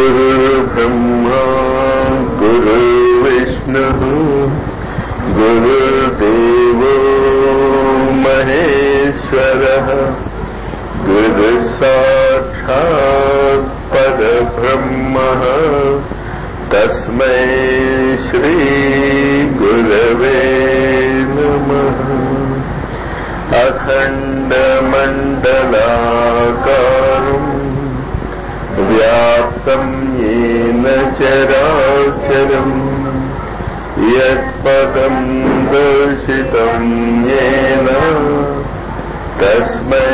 गुरुर्ब्रह्मा गुरुर्विष्णुः गुरुर्देवो महेश्वरः गुरुसाक्षात् परब्रह्मः तस्मै श्रीगुरवे नमः अखण्डमण्डलाकारम् व्याप्तम् येन चराचरम् यत्पदम् दर्शितम् येन तस्मै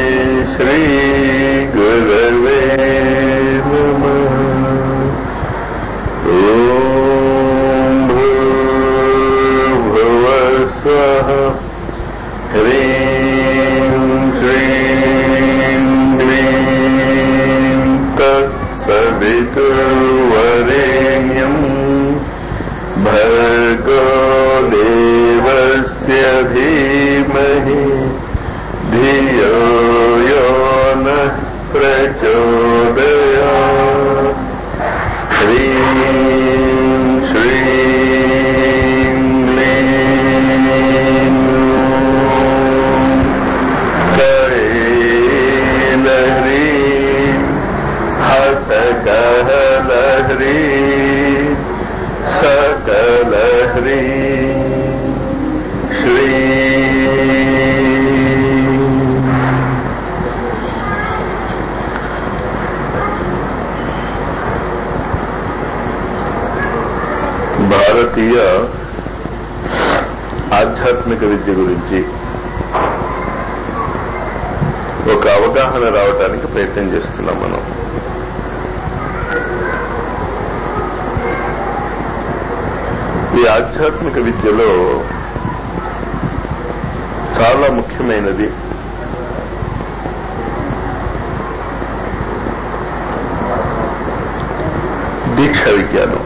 श्रीगुरवे नमः ॐ भूर्भुवस्वः ह्रीं श्रीं क्लीं तत्सवितुर्वरेण्यम् भर्गो देवस्य धीमहि धियो यो नः प्रचोदयात् ह्रीं श्रीं क्लीं कैलह्रीं हसकहलह्रीं सकलह्रीं श्री భారతీయ ఆధ్యాత్మిక విద్య గురించి ఒక అవగాహన రావడానికి ప్రయత్నం చేస్తున్నాం మనం ఈ ఆధ్యాత్మిక విద్యలో చాలా ముఖ్యమైనది దీక్ష విజ్ఞానం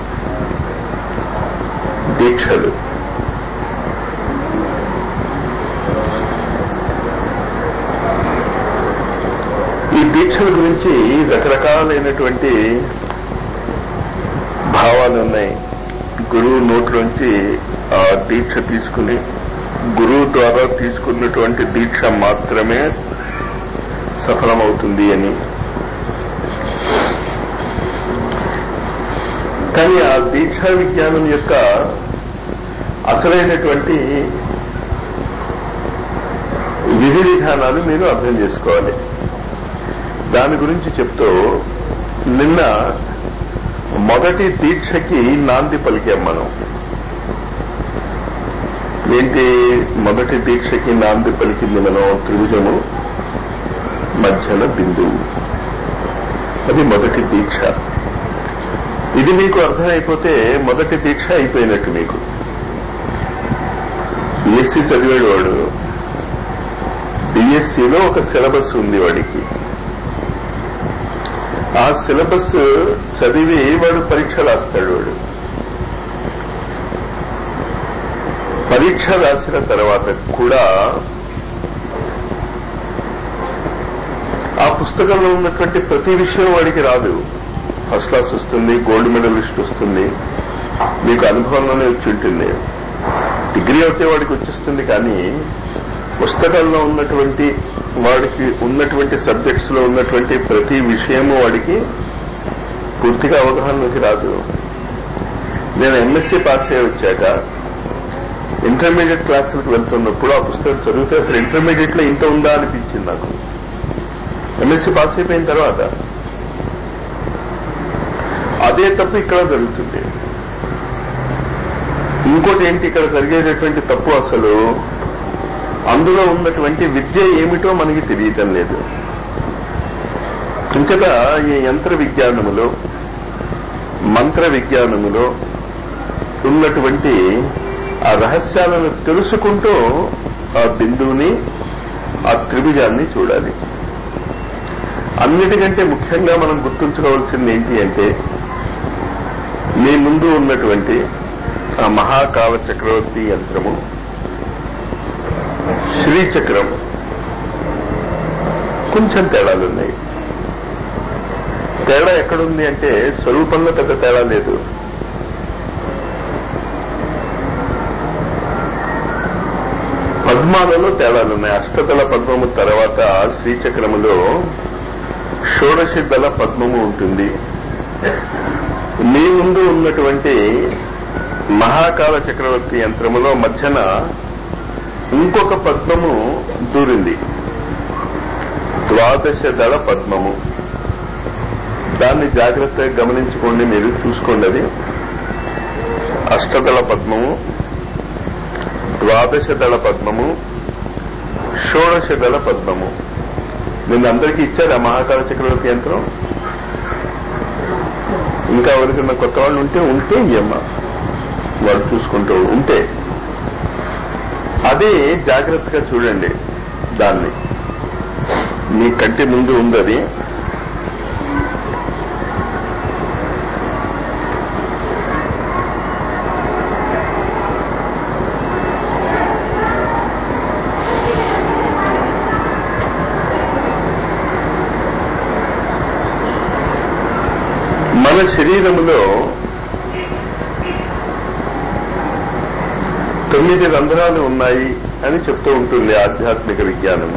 దీక్షలు ఈ దీక్షల గురించి రకరకాలైనటువంటి భావాలు ఉన్నాయి గురువు నోట్లోంచి ఆ దీక్ష తీసుకుని గురువు ద్వారా తీసుకున్నటువంటి దీక్ష మాత్రమే సఫలమవుతుంది అని కానీ ఆ దీక్షా విజ్ఞానం యొక్క అసలైనటువంటి విధి విధానాలు మీరు అర్థం చేసుకోవాలి దాని గురించి చెప్తూ నిన్న మొదటి దీక్షకి నాంది పలికాం మనం ఏంటి మొదటి దీక్షకి నాంది పలికింది మనం త్రిభుజము మధ్యన బిందువు అది మొదటి దీక్ష ఇది మీకు అర్థమైపోతే మొదటి దీక్ష అయిపోయినట్టు మీకు బిఎస్సి చదివాడు వాడు బిఎస్సిలో ఒక సిలబస్ ఉంది వాడికి ఆ సిలబస్ చదివి వాడు పరీక్ష రాస్తాడు వాడు పరీక్ష రాసిన తర్వాత కూడా ఆ పుస్తకంలో ఉన్నటువంటి ప్రతి విషయం వాడికి రాదు ఫస్ట్ క్లాస్ వస్తుంది గోల్డ్ మెడల్ లిస్ట్ వస్తుంది మీకు అనుభవంలోనే వచ్చి ఉంటుంది డిగ్రీ అయితే వాడికి వచ్చేస్తుంది కానీ పుస్తకంలో ఉన్నటువంటి వాడికి ఉన్నటువంటి సబ్జెక్ట్స్ లో ఉన్నటువంటి ప్రతి విషయము వాడికి పూర్తిగా అవగాహనలోకి రాదు నేను ఎంఎస్సీ పాస్ అయ్యి వచ్చాక ఇంటర్మీడియట్ క్లాసులకు వెళ్తున్నప్పుడు ఆ పుస్తకం చదివితే అసలు ఇంటర్మీడియట్ లో ఇంత ఉందా అనిపించింది నాకు ఎంఎస్సీ పాస్ అయిపోయిన తర్వాత అదే తప్పు ఇక్కడ జరుగుతుంది ఇంకోటి ఏంటి ఇక్కడ జరిగేటటువంటి తప్పు అసలు అందులో ఉన్నటువంటి విద్య ఏమిటో మనకి తెలియటం లేదు ఇంకట ఈ యంత్ర విజ్ఞానములో మంత్ర విజ్ఞానములో ఉన్నటువంటి ఆ రహస్యాలను తెలుసుకుంటూ ఆ బిందువుని ఆ త్రిభుజాన్ని చూడాలి అన్నిటికంటే ముఖ్యంగా మనం గుర్తుంచుకోవాల్సింది ఏంటి అంటే మీ ముందు ఉన్నటువంటి ఆ మహాకాల చక్రవర్తి యంత్రము శ్రీచక్రం కొంచెం తేడాలున్నాయి తేడా ఎక్కడుంది అంటే స్వరూపంలో పెద్ద తేడా లేదు పద్మాలలో తేడాలు ఉన్నాయి అష్టదళ పద్మము తర్వాత శ్రీచక్రములో షోడశ దళ పద్మము ఉంటుంది మీ ముందు ఉన్నటువంటి మహాకాల చక్రవర్తి యంత్రములో మధ్యన ఇంకొక పద్మము దూరింది ద్వాదశ దళ పద్మము దాన్ని జాగ్రత్తగా గమనించుకోండి మీరు చూసుకోండి అది అష్టదళ పద్మము ద్వాదశ దళ పద్మము షోడశ దళ పద్మము నిన్న అందరికీ ఇచ్చారు ఆ మహాకాల చక్రవర్తి యంత్రం ఇంకా ఎవరికన్నా కొత్త వాళ్ళు ఉంటే ఉంటే ఇయ్యమ్మ వాళ్ళు చూసుకుంటూ ఉంటే అది జాగ్రత్తగా చూడండి దాన్ని మీ కంటి ముందు ఉంది అది మన శరీరములో తొమ్మిది రంధ్రాలు ఉన్నాయి అని చెప్తూ ఉంటుంది ఆధ్యాత్మిక విజ్ఞానం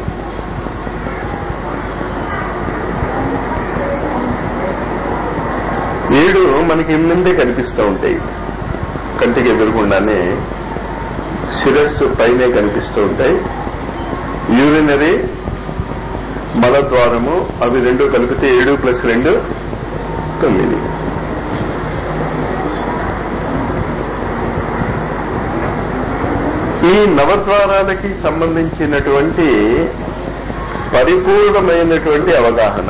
ఏడు మనకి ముందే కనిపిస్తూ ఉంటాయి కంటికి ఎదురుకుండానే శిరస్సు పైనే కనిపిస్తూ ఉంటాయి యూరినరీ మలద్వారము అవి రెండు కలిపితే ఏడు ప్లస్ రెండు తొమ్మిది ఈ నవద్వారాలకి సంబంధించినటువంటి పరిపూర్ణమైనటువంటి అవగాహన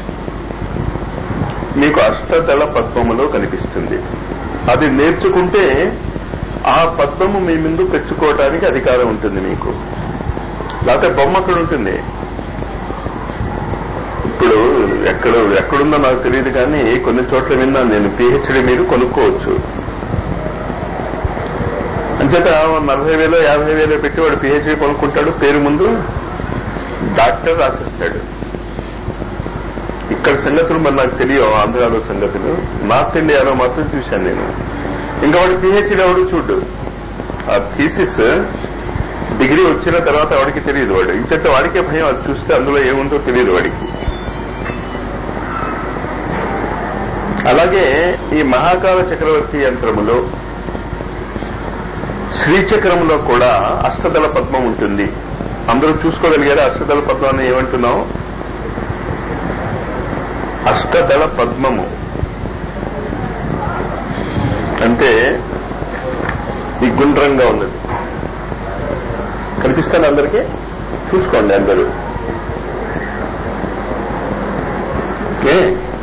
మీకు అష్టదళ పద్మములో కనిపిస్తుంది అది నేర్చుకుంటే ఆ పద్మము మీ ముందు తెచ్చుకోవడానికి అధికారం ఉంటుంది మీకు లేకపోతే బొమ్మ అక్కడ ఉంటుంది ఇప్పుడు ఎక్కడ ఎక్కడుందో నాకు తెలియదు కానీ కొన్ని చోట్ల విన్నాను నేను పిహెచ్డి మీరు కొనుక్కోవచ్చు అంచేత నలభై వేలు యాభై వేలు పెట్టి వాడు పిహెచ్డి కొనుక్కుంటాడు పేరు ముందు డాక్టర్ రాసిస్తాడు ఇక్కడ సంగతులు మరి నాకు తెలియవు ఆంధ్రాలో సంగతులు నార్త్ ఇండియాలో మాత్రం చూశాను నేను ఇంకా వాడు పిహెచ్డి ఎవడు చూడు ఆ థీసిస్ డిగ్రీ వచ్చిన తర్వాత వాడికి తెలియదు వాడు ఇంచేత వాడికే భయం అది చూస్తే అందులో ఏముందో తెలియదు వాడికి అలాగే ఈ మహాకాల చక్రవర్తి యంత్రములో శ్రీచక్రములో కూడా అష్టదళ పద్మం ఉంటుంది అందరూ చూసుకోగలిగారా అష్టదళ పద్మాన్ని ఏమంటున్నాం అష్టదళ పద్మము అంటే ఈ గుండ్రంగా ఉన్నది కనిపిస్తాను అందరికీ చూసుకోండి అందరూ ఓకే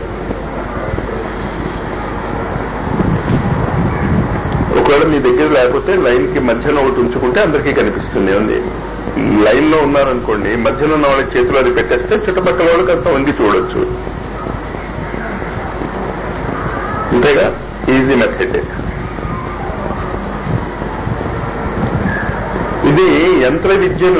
ఒకవేళ మీ దగ్గర లేకపోతే లైన్ కి మధ్యలో ఒకటి ఉంచుకుంటే అందరికీ కనిపిస్తుంది ఉంది లైన్ లో ఉన్నారనుకోండి మధ్యలో ఉన్న వాళ్ళ చేతిలో అది పెట్టేస్తే చుట్టుపక్కల వాళ్ళు కాస్త వంగి చూడొచ్చు అంతేగా ఈజీ మెథడ్ ఇది యంత్ర విద్యను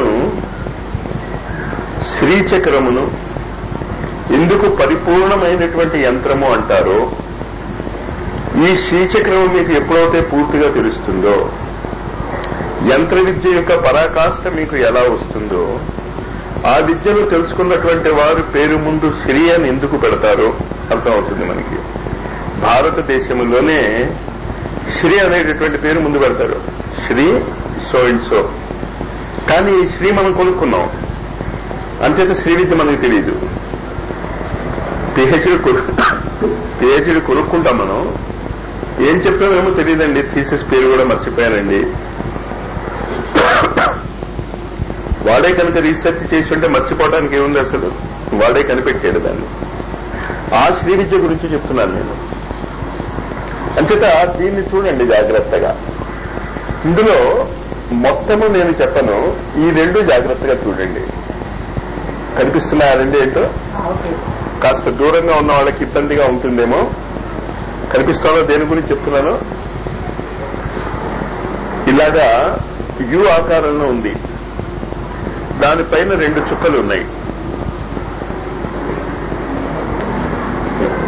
శ్రీచక్రమును ఎందుకు పరిపూర్ణమైనటువంటి యంత్రము అంటారో ఈ శ్రీచక్రం మీకు ఎప్పుడైతే పూర్తిగా తెలుస్తుందో యంత్ర విద్య యొక్క పరాకాష్ఠ మీకు ఎలా వస్తుందో ఆ విద్యను తెలుసుకున్నటువంటి వారు పేరు ముందు శ్రీ అని ఎందుకు పెడతారో అర్థమవుతుంది మనకి భారతదేశంలోనే శ్రీ అనేటటువంటి పేరు ముందు పెడతారు శ్రీ సో అండ్ సో కానీ ఈ శ్రీ మనం కొనుక్కున్నాం అంచేత శ్రీ విద్య మనకి తెలియదు పిహెచ్డి పిహెచ్డి కొనుక్కుంటాం మనం ఏం చెప్పామేమో తెలియదండి థీసిస్ పేరు కూడా మర్చిపోయానండి వాడే కనుక రీసెర్చ్ చేసి ఉంటే మర్చిపోవడానికి ఏముంది అసలు వాడే కనిపెట్టాడు దాన్ని ఆ శ్రీ విద్య గురించి చెప్తున్నాను నేను అంచేత దీన్ని చూడండి జాగ్రత్తగా ఇందులో మొత్తము నేను చెప్పను ఈ రెండు జాగ్రత్తగా చూడండి కనిపిస్తున్నాయా రెండు ఏంటో కాస్త దూరంగా ఉన్న వాళ్ళకి ఇబ్బందిగా ఉంటుందేమో కనిపిస్తుందో దేని గురించి చెప్తున్నాను ఇలాగా యు ఆకారంలో ఉంది దానిపైన రెండు చుక్కలు ఉన్నాయి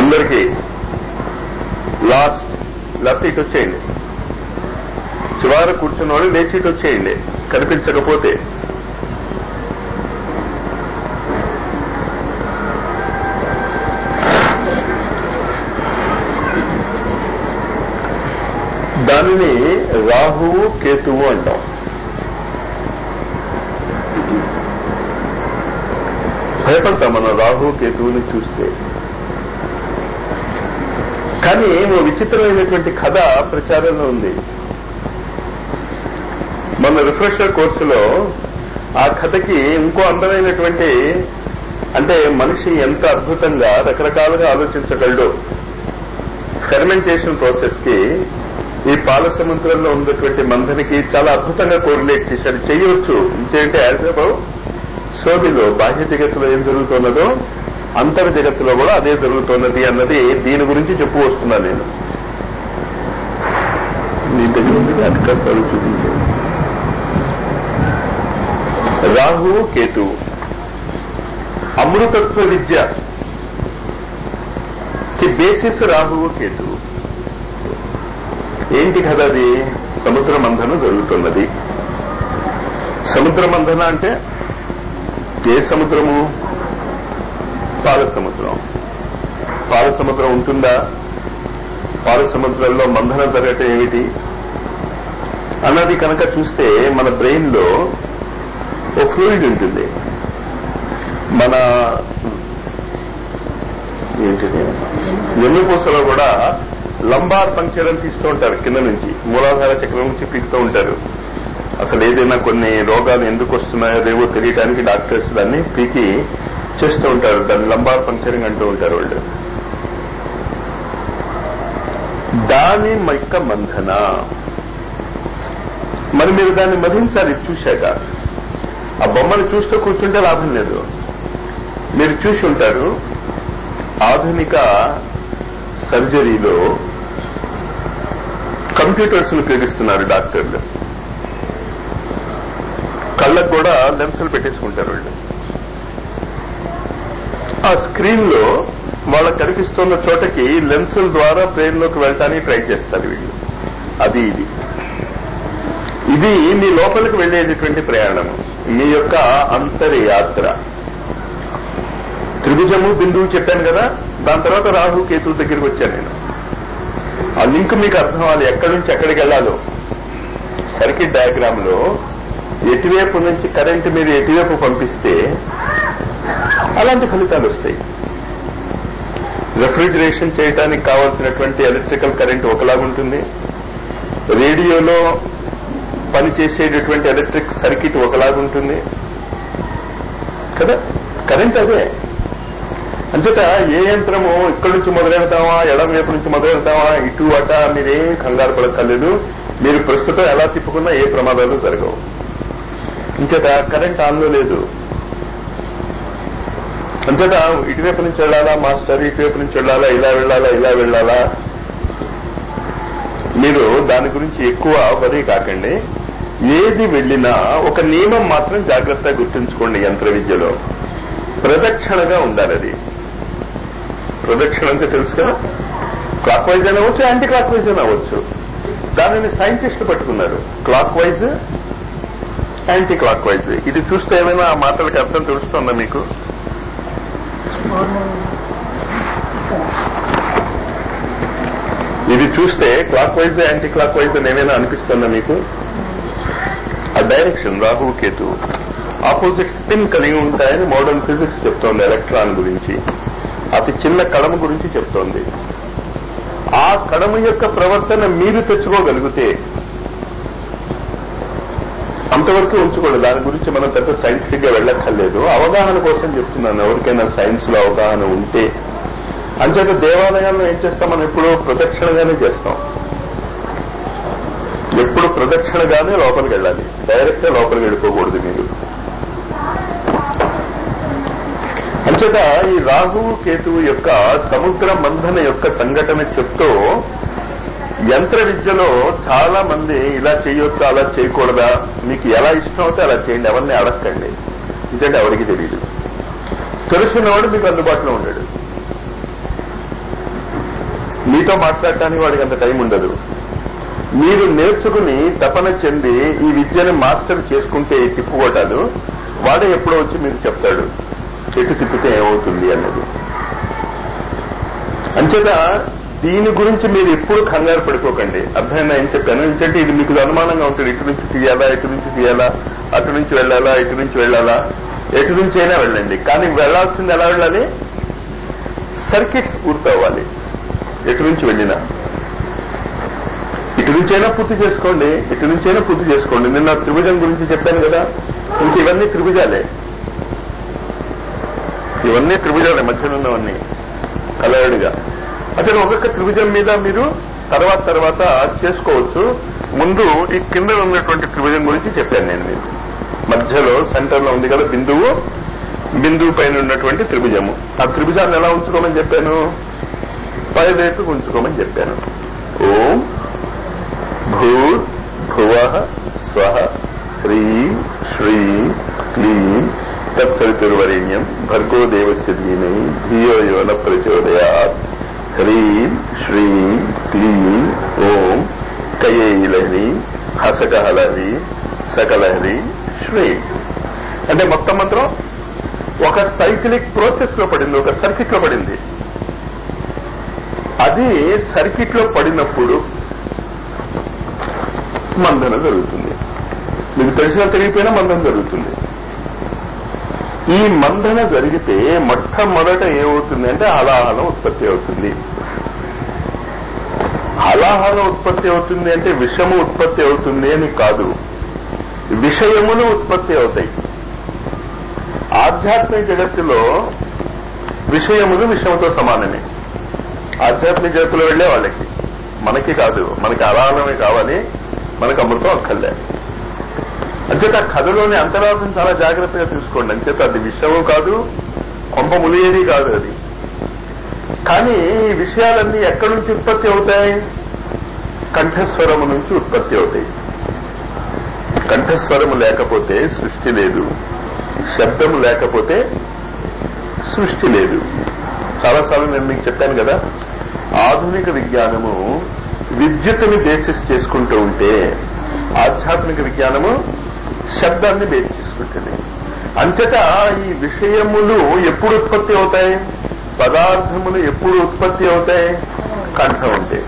అందరికీ లాస్ట్ లేకపోతే ఇటు వచ్చేయండి చివర కూర్చున్న వాళ్ళు లేచి ఇటు వచ్చేయండి కనిపించకపోతే దానిని రాహువు కేతువు అంటాం భయపడతాం మనం రాహు కేతువుని చూస్తే కానీ ఓ విచిత్రమైనటువంటి కథ ప్రచారంలో ఉంది మన రిఫ్రెషర్ కోర్సులో ఆ కథకి ఇంకో అందమైనటువంటి అంటే మనిషి ఎంత అద్భుతంగా రకరకాలుగా ఆలోచించగలడు ఫెర్మెంటేషన్ ప్రాసెస్ కి ఈ పాల సముద్రంలో ఉన్నటువంటి మంథనికి చాలా అద్భుతంగా కోరిలేట్ చేశాడు చేయవచ్చు ఇంకేంటి యాజ్ అబౌవ్ సోదిలో బాహ్య జగత్తులో ఏం జరుగుతున్నదో అంతర్ జగత్తులో కూడా అదే జరుగుతున్నది అన్నది దీని గురించి చెప్పు వస్తున్నా నేను నీ దగ్గర ఉంది అధికారులు చూపించు రాహు కేతు అమృతత్వ విద్య కి బేసిస్ రాహువు కేతు ఏంటి కదా అది సముద్ర మంథనం జరుగుతున్నది సముద్ర మంథన అంటే ఏ సముద్రము పాల సముద్రం పాల సముద్రం ఉంటుందా పాల సముద్రంలో మంథనం జరగటం ఏమిటి అన్నది కనుక చూస్తే మన బ్రెయిన్ లో ఓ ఫ్లూయిడ్ ఉంటుంది మన ఏంటిది వెన్నుపూసలో కూడా లంబార్ పంక్చర్ అని తీస్తూ ఉంటారు కింద నుంచి మూలాధార చక్రం నుంచి పీకుతూ ఉంటారు అసలు ఏదైనా కొన్ని రోగాలు ఎందుకు వస్తున్నాయో లేవో తెలియడానికి డాక్టర్స్ దాన్ని పీకి చేస్తూ ఉంటారు దాన్ని లంబార్ పంక్చరింగ్ అంటూ ఉంటారు వాళ్ళు దాని యొక్క మంధన మరి మీరు దాన్ని మధించాలి చూశాక ఆ బొమ్మను చూస్తూ కూర్చుంటే లాభం లేదు మీరు చూసి ఉంటారు ఆధునిక సర్జరీలో కంప్యూటర్స్ ను ఉపయోగిస్తున్నారు డాక్టర్లు కళ్ళకు కూడా లెన్సులు పెట్టేసుకుంటారు వాళ్ళు ఆ స్క్రీన్ లో వాళ్ళకి కనిపిస్తున్న చోటకి లెన్సుల ద్వారా బ్రెయిన్ లోకి వెళ్ళటానికి ట్రై చేస్తారు వీళ్ళు అది ఇది ఇది మీ లోపలికి వెళ్ళేటటువంటి ప్రయాణం మీ యొక్క అంతర్యాత్ర త్రిభుజము బిందువు చెప్పాను కదా దాని తర్వాత రాహు కేతు దగ్గరికి వచ్చాను నేను ఆ లింక్ మీకు అర్థం అవ్వాలి ఎక్కడి నుంచి ఎక్కడికి వెళ్ళాలో సర్కిట్ డయాగ్రామ్ లో ఎటువైపు నుంచి కరెంట్ మీరు ఎటువైపు పంపిస్తే అలాంటి ఫలితాలు వస్తాయి రెఫ్రిజిరేషన్ చేయడానికి కావాల్సినటువంటి ఎలక్ట్రికల్ కరెంట్ ఒకలాగుంటుంది రేడియోలో పనిచేసేటటువంటి ఎలక్ట్రిక్ సర్క్యూట్ ఒకలాగుంటుంది కదా కరెంట్ అదే అంచేత ఏ యంత్రము ఇక్కడి నుంచి మొదలెడతామా ఎడం వైపు నుంచి మొదలెడతామా ఇటు అట మీరేం కంగారు పడక్కర్లేదు మీరు ప్రస్తుతం ఎలా తిప్పుకున్నా ఏ ప్రమాదాలు జరగవు అంచేత కరెంట్ ఆన్లో లేదు అంచేత ఇటువైపు నుంచి వెళ్ళాలా మాస్టర్ ఇటువైపు నుంచి వెళ్ళాలా ఇలా వెళ్ళాలా ఇలా వెళ్ళాలా మీరు దాని గురించి ఎక్కువ వరి కాకండి ఏది వెళ్ళినా ఒక నియమం మాత్రం జాగ్రత్తగా గుర్తుంచుకోండి యంత్ర విద్యలో ప్రదక్షిణగా ఉండాలి అది ప్రదక్షిణ అంటే తెలుసు కదా క్లాక్ వైజ్ అయినా అవ్వచ్చు యాంటీ క్లాక్ వైజ్ అయినా అవ్వచ్చు దానిని సైంటిస్టులు పట్టుకున్నారు clockwise anticlockwise ఇది చూస్తే ఏమైనా ఆ మాటలకి అర్థం తెలుస్తుందా మీకు ఇది చూస్తే clockwise anticlockwise అని ఏమైనా అనిపిస్తుందా మీకు ఆ direction Rahu Ketu opposite spin కలిగి ఉంటాయని మోడర్న్ ఫిజిక్స్ చెప్తోంది ఎలక్ట్రాన్ గురించి అతి చిన్న కడమ గురించి చెప్తోంది ఆ కడమ యొక్క ప్రవర్తన మీరు తెచ్చుకోగలిగితే అంతవరకు ఉంచుకోండి దాని గురించి మనం పెద్ద సైంటిఫిక్ గా వెళ్ళక్కర్లేదు అవగాహన కోసం చెప్తున్నాను ఎవరికైనా సైన్స్ లో అవగాహన ఉంటే అంచేత దేవాలయాల్లో ఏం చేస్తాం మనం ఎప్పుడూ ప్రదక్షిణగానే చేస్తాం ఎప్పుడు ప్రదక్షిణగానే లోపలికి వెళ్ళాలి డైరెక్ట్ గా లోపలికి వెళ్ళిపోకూడదు మీరు అంచేత ఈ రాహువు కేతువు యొక్క సముద్ర మంథన యొక్క సంఘటన చెప్తూ యంత్ర విద్యలో చాలా మంది ఇలా చేయొచ్చా అలా చేయకూడదా మీకు ఎలా ఇష్టం అవుతే అలా చేయండి ఎవరిని అడగండి ఎందుకంటే ఎవరికి తెలియదు తెలుసుకున్నవాడు మీకు అందుబాటులో ఉండడు మీతో మాట్లాడటానికి వాడికి అంత టైం ఉండదు మీరు నేర్చుకుని తపన చెంది ఈ విద్యను మాస్టర్ చేసుకుంటే తిప్పుకోటాలు వాడే ఎప్పుడో వచ్చి మీకు చెప్తాడు ఎటు తిప్పితే ఏమవుతుంది అన్నది అంచేత దీని గురించి మీరు ఎప్పుడు కంగారు పడిపోకండి అర్థమైందా ఏం చెప్పాను ఎందుకంటే ఇది మీకు అనుమానంగా ఉంటుంది ఇటు నుంచి తీయాలా ఇటు నుంచి తీయాలా అటు నుంచి వెళ్ళాలా ఇటు నుంచి వెళ్ళాలా ఎటు నుంచి అయినా వెళ్ళండి కానీ వెళ్లాల్సింది ఎలా వెళ్ళాలి సర్కిట్స్ పూర్తవ్వాలి ఎటు నుంచి వెళ్ళినా ఇటు నుంచైనా పూర్తి చేసుకోండి ఇటు నుంచైనా పూర్తి చేసుకోండి నిన్న త్రిభుజం గురించి చెప్పాను కదా ఇంక ఇవన్నీ త్రిభుజాలే ఇవన్నీ త్రిభుజాలే మధ్యలో ఉన్నవన్నీ కలయడుగా అసలు ఒక్కొక్క త్రిభుజం మీద మీరు తర్వాత తర్వాత చేసుకోవచ్చు ముందు ఈ కింద ఉన్నటువంటి త్రిభుజం గురించి చెప్పాను నేను మీకు మధ్యలో సెంటర్ లో ఉంది కదా బిందువు బిందువు పైన ఉన్నటువంటి త్రిభుజము ఆ త్రిభుజాన్ని ఎలా ఉంచుకోమని చెప్పాను పై వైపు ఉంచుకోమని చెప్పాను ఓం భూ భువ స్వ హ్రీం శ్రీం క్లీం తత్సవితుర్వరేణ్యం భర్గో దేవస్య ధీమై ధియో యోన ప్రచోదయాత్ హ్రీం శ్రీం క్లీం ఓం కయేలహరి హసకహలహరి సకలహరి శ్రీం అంటే మొత్తం మాత్రం ఒక సైక్లిక్ ప్రాసెస్ లో పడింది ఒక సర్కిట్ లో పడింది అది సర్కిట్ లో పడినప్పుడు మందన జరుగుతుంది మీకు తెలిసినా తెలియపోయినా మందన జరుగుతుంది ఈ మందన జరిగితే మొట్టమొదట ఏమవుతుంది అంటే హలాహలం ఉత్పత్తి అవుతుంది హలాహలం ఉత్పత్తి అవుతుంది అంటే విషము ఉత్పత్తి అవుతుంది అని కాదు విషయములు ఉత్పత్తి అవుతాయి ఆధ్యాత్మిక జగత్తులో విషయములు విషయంతో సమానమే ఆధ్యాత్మిక జగత్తులో వెళ్లే వాళ్ళకి మనకి కాదు మనకి అలాలమే కావాలి మనకు అమృతం అక్కర్లే అంచేత ఆ కథలోని అంతరార్థం చాలా జాగ్రత్తగా చూసుకోండి అంచేత అది విషయము కాదు కొంప ములియేది కాదు అది కానీ ఈ విషయాలన్నీ ఎక్కడి నుంచి ఉత్పత్తి అవుతాయి కంఠస్వరము నుంచి ఉత్పత్తి అవుతాయి కంఠస్వరము లేకపోతే సృష్టి లేదు శబ్దము లేకపోతే సృష్టి లేదు చాలాసార్లు నేను మీకు చెప్పాను కదా ఆధునిక విజ్ఞానము విద్యుత్తుని బేసిస్ చేసుకుంటూ ఉంటే ఆధ్యాత్మిక విజ్ఞానము శబ్దాన్ని బేస్ చేసుకుంటుంది అంతటా ఈ విషయములు ఎప్పుడు ఉత్పత్తి అవుతాయి పదార్థములు ఎప్పుడు ఉత్పత్తి అవుతాయి కంఠం ఉంటే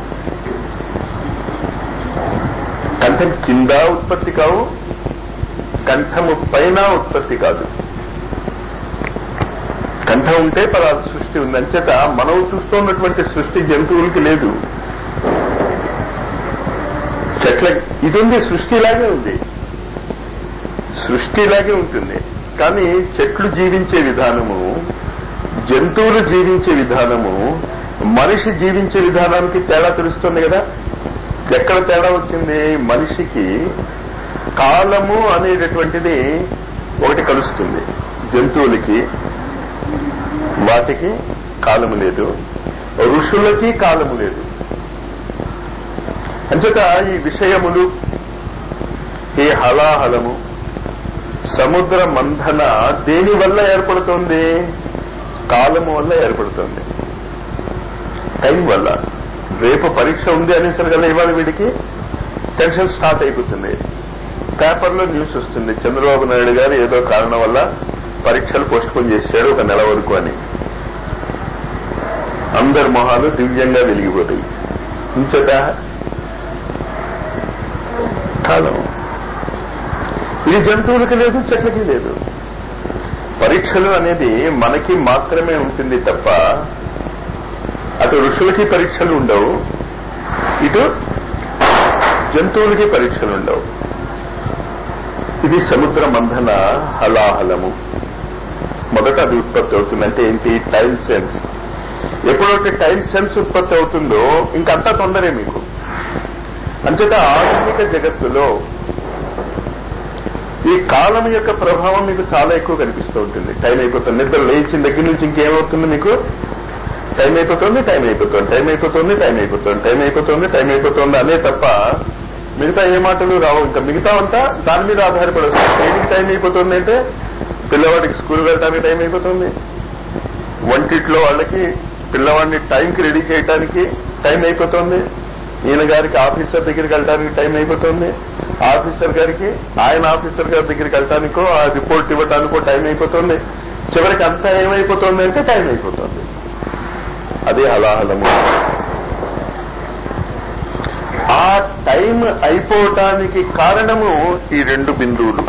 కంఠం కింద ఉత్పత్తి కావు కంఠము పైన ఉత్పత్తి కాదు కంఠం ఉంటే పదార్థ సృష్టి ఉంది అంచేత మనం చూస్తున్నటువంటి సృష్టి జంతువులకి లేదు చెట్ల ఇది ఉంది సృష్టి ఇలాగే ఉంది సృష్టి ఇలాగే ఉంటుంది కానీ చెట్లు జీవించే విధానము జంతువులు జీవించే విధానము మనిషి జీవించే విధానానికి తేడా తెలుస్తుంది కదా ఎక్కడ తేడా వచ్చింది మనిషికి కాలము అనేటటువంటిది ఒకటి కలుస్తుంది జంతువులకి వాటికి కాలము లేదు ఋషులకి కాలము లేదు అంచేత ఈ విషయములు ఈ హలాహలము సముద్ర మంథన దేని వల్ల ఏర్పడుతుంది కాలము వల్ల ఏర్పడుతుంది టైం వల్ల రేపు పరీక్ష ఉంది అనేసరి కదా ఇవాళ వీడికి టెన్షన్ స్టార్ట్ అయిపోతుంది పేపర్లో న్యూస్ వస్తుంది చంద్రబాబు నాయుడు గారు ఏదో కారణం వల్ల పరీక్షలు పోస్ట్ పోన్ చేశాడు ఒక నెల వరకు అని అందరి మొహాలు దివ్యంగా వెలిగిపోతాయి ఇంచట కాలం ఇది జంతువులకి లేదు చెట్లకి లేదు పరీక్షలు అనేది మనకి మాత్రమే ఉంటుంది తప్ప అటు ఋషులకి పరీక్షలు ఉండవు ఇటు జంతువులకి పరీక్షలు ఉండవు ఇది సముద్ర మంథన హలాహలము మొదట అది ఉత్పత్తి అవుతుంది అంటే ఏంటి టైం సెన్స్ ఎప్పుడైతే టైం సెన్స్ ఉత్పత్తి అవుతుందో ఇంకంతా తొందరే మీకు అంచేత ఆధునిక జగత్తులో ఈ కాలం యొక్క ప్రభావం మీకు చాలా ఎక్కువ కనిపిస్తూ ఉంటుంది టైం అయిపోతుంది నిద్ర లేచిన దగ్గర నుంచి ఇంకేమవుతుంది మీకు టైం అయిపోతుంది టైం అయిపోతుంది టైం అయిపోతుంది టైం అయిపోతుంది టైం అయిపోతుంది టైం అయిపోతుంది అనే తప్ప మిగతా ఏ మాటలు రావు ఇంకా మిగతా అంతా దాని మీద ఆధారపడదు దేనికి టైం అయిపోతుంది అంటే పిల్లవాడికి స్కూల్ వెళ్ళడానికి టైం అయిపోతుంది వంటిట్లో వాళ్ళకి పిల్లవాడిని టైంకి రెడీ చేయడానికి టైం అయిపోతుంది ఈయన గారికి ఆఫీసర్ దగ్గరికి వెళ్ళడానికి టైం అయిపోతుంది ఆఫీసర్ గారికి ఆయన ఆఫీసర్ గారి దగ్గరికి వెళ్ళటానికో ఆ రిపోర్ట్ ఇవ్వటానికో టైం అయిపోతుంది చివరికి అంతా ఏమైపోతుంది అంటే టైం అయిపోతుంది అదే హలాహలము ఆ టైం అయిపోవటానికి కారణము ఈ రెండు బిందువులు